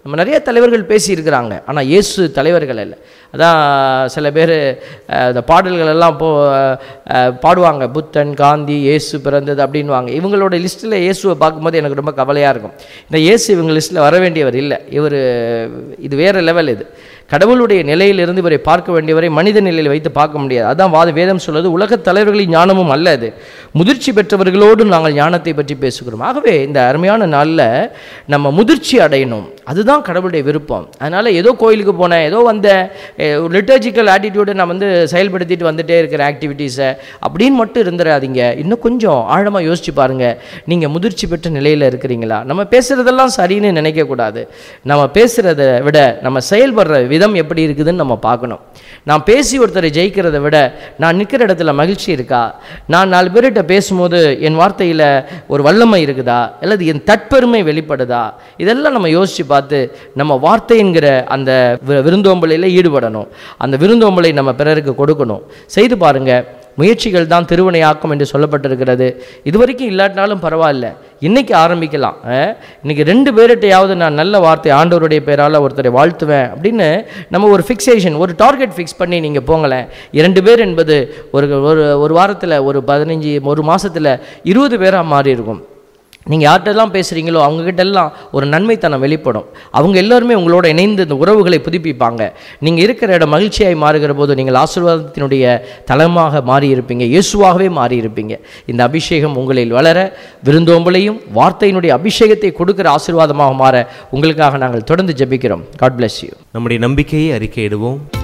நம்ம நிறைய தலைவர்கள் பேசியிருக்கிறாங்க ஆனால் இயேசு தலைவர்கள் இல்லை அதான் சில பேர் இந்த பாடல்கள் எல்லாம் போ அஹ், பாடுவாங்க புத்தன் காந்தி இயேசு பிறந்தது அப்படின்வாங்க இவங்களோட லிஸ்ட்டில் இயேசுவை பார்க்கும்போது எனக்கு ரொம்ப கவலையாக இருக்கும் இந்த இயேசு இவங்க லிஸ்ட்டில் வர வேண்டியவர் இல்லை இவர் இது வேறு லெவல் இது கடவுளுடைய நிலையிலிருந்து இவரை பார்க்க வேண்டியவரை மனித நிலையில் வைத்து பார்க்க முடியாது அதான் வாத வேதம் சொல்வது உலகத் தலைவர்களின் ஞானமும் அல்ல அது முதிர்ச்சி பெற்றவர்களோடு நாங்கள் ஞானத்தை பற்றி பேசுகிறோம் ஆகவே இந்த அருமையான நாளில் நம்ம முதிர்ச்சி அடையணும் அதுதான் கடவுளுடைய விருப்பம் அதனால் ஏதோ கோயிலுக்கு போனேன் ஏதோ வந்தேன் ஏ, ஒரு லிட்டர்ஜிக்கல் ஆட்டிடியூடை நான் வந்து செயல்படுத்திட்டு வந்துட்டே இருக்கிற ஆக்டிவிட்டீஸை அப்படின்னு மட்டும் இருந்துடாதீங்க இன்னும் கொஞ்சம் ஆழமாக யோசிச்சு பாருங்கள் நீங்கள் முதிர்ச்சி பெற்ற நிலையில் இருக்கிறீங்களா நம்ம பேசுகிறதெல்லாம் சரின்னு நினைக்கக்கூடாது நம்ம பேசுகிறத விட நம்ம செயல்படுற விதம் எப்படி இருக்குதுன்னு நம்ம பார்க்கணும் நான் பேசி ஒருத்தரை ஜெயிக்கிறதை விட நான் நிற்கிற இடத்துல மகிழ்ச்சி இருக்கா நான் நாலு பேர்கிட்ட பேசும்போது என் வார்த்தையில் ஒரு வல்லமை இருக்குதா அல்லது என் தற்பெருமை வெளிப்படுதா இதெல்லாம் நம்ம யோசித்து பார்த்து நம்ம வார்த்தை என்கிற அந்த வி- விருந்தோம்பலில் ஈடுபடணும் அந்த விருந்தோம்பலை நம்ம பிறருக்கு கொடுக்கணும் செய்து பாருங்க முயற்சிகள் தான் திருவினையாக்கும் என்று சொல்லப்பட்டிருக்கிறது இது வரைக்கும் இல்லாட்டினாலும் பரவாயில்ல இன்னைக்கு ஆரம்பிக்கலாம் அஹ், இன்னைக்கு ரெண்டு பேர்கிட்டையாவது நான் நல்ல வார்த்தை ஆண்டவருடைய பேரால் ஒருத்தரை வாழ்த்துவேன் அப்படின்னு நம்ம ஒரு ஃபிக்ஸேஷன் ஒரு டார்கெட் ஃபிக்ஸ் பண்ணி நீங்கள் போங்களேன் இரண்டு பேர் என்பது ஒரு ஒரு ஒரு வாரத்தில் ஒரு பதினஞ்சு ஒரு மாசத்துல இருபது பேராக மாறி இருக்கும் நீங்கள் யார்கிட்டலாம் பேசுகிறீங்களோ அவங்ககிட்ட எல்லாம் ஒரு நன்மைத்தனம் வெளிப்படும் அவங்க எல்லாருமே உங்களோட இணைந்து இந்த உறவுகளை புதுப்பிப்பாங்க நீங்கள் இருக்கிற இடம் மகிழ்ச்சியாய் மாறுகிற போது நீங்கள் ஆசீர்வாதத்தினுடைய தலமாக மாறி இருப்பீங்க இயேசுவாகவே மாறி இருப்பீங்க இந்த அபிஷேகம் உங்களில் வளர விருந்தோம்பலையும் வார்த்தையினுடைய அபிஷேகத்தை கொடுக்கிற ஆசீர்வாதமாக மாற உங்களுக்காக நாங்கள் தொடர்ந்து ஜெபிக்கிறோம் காட் bless யூ நம்முடைய நம்பிக்கையை அறிக்கையிடுவோம்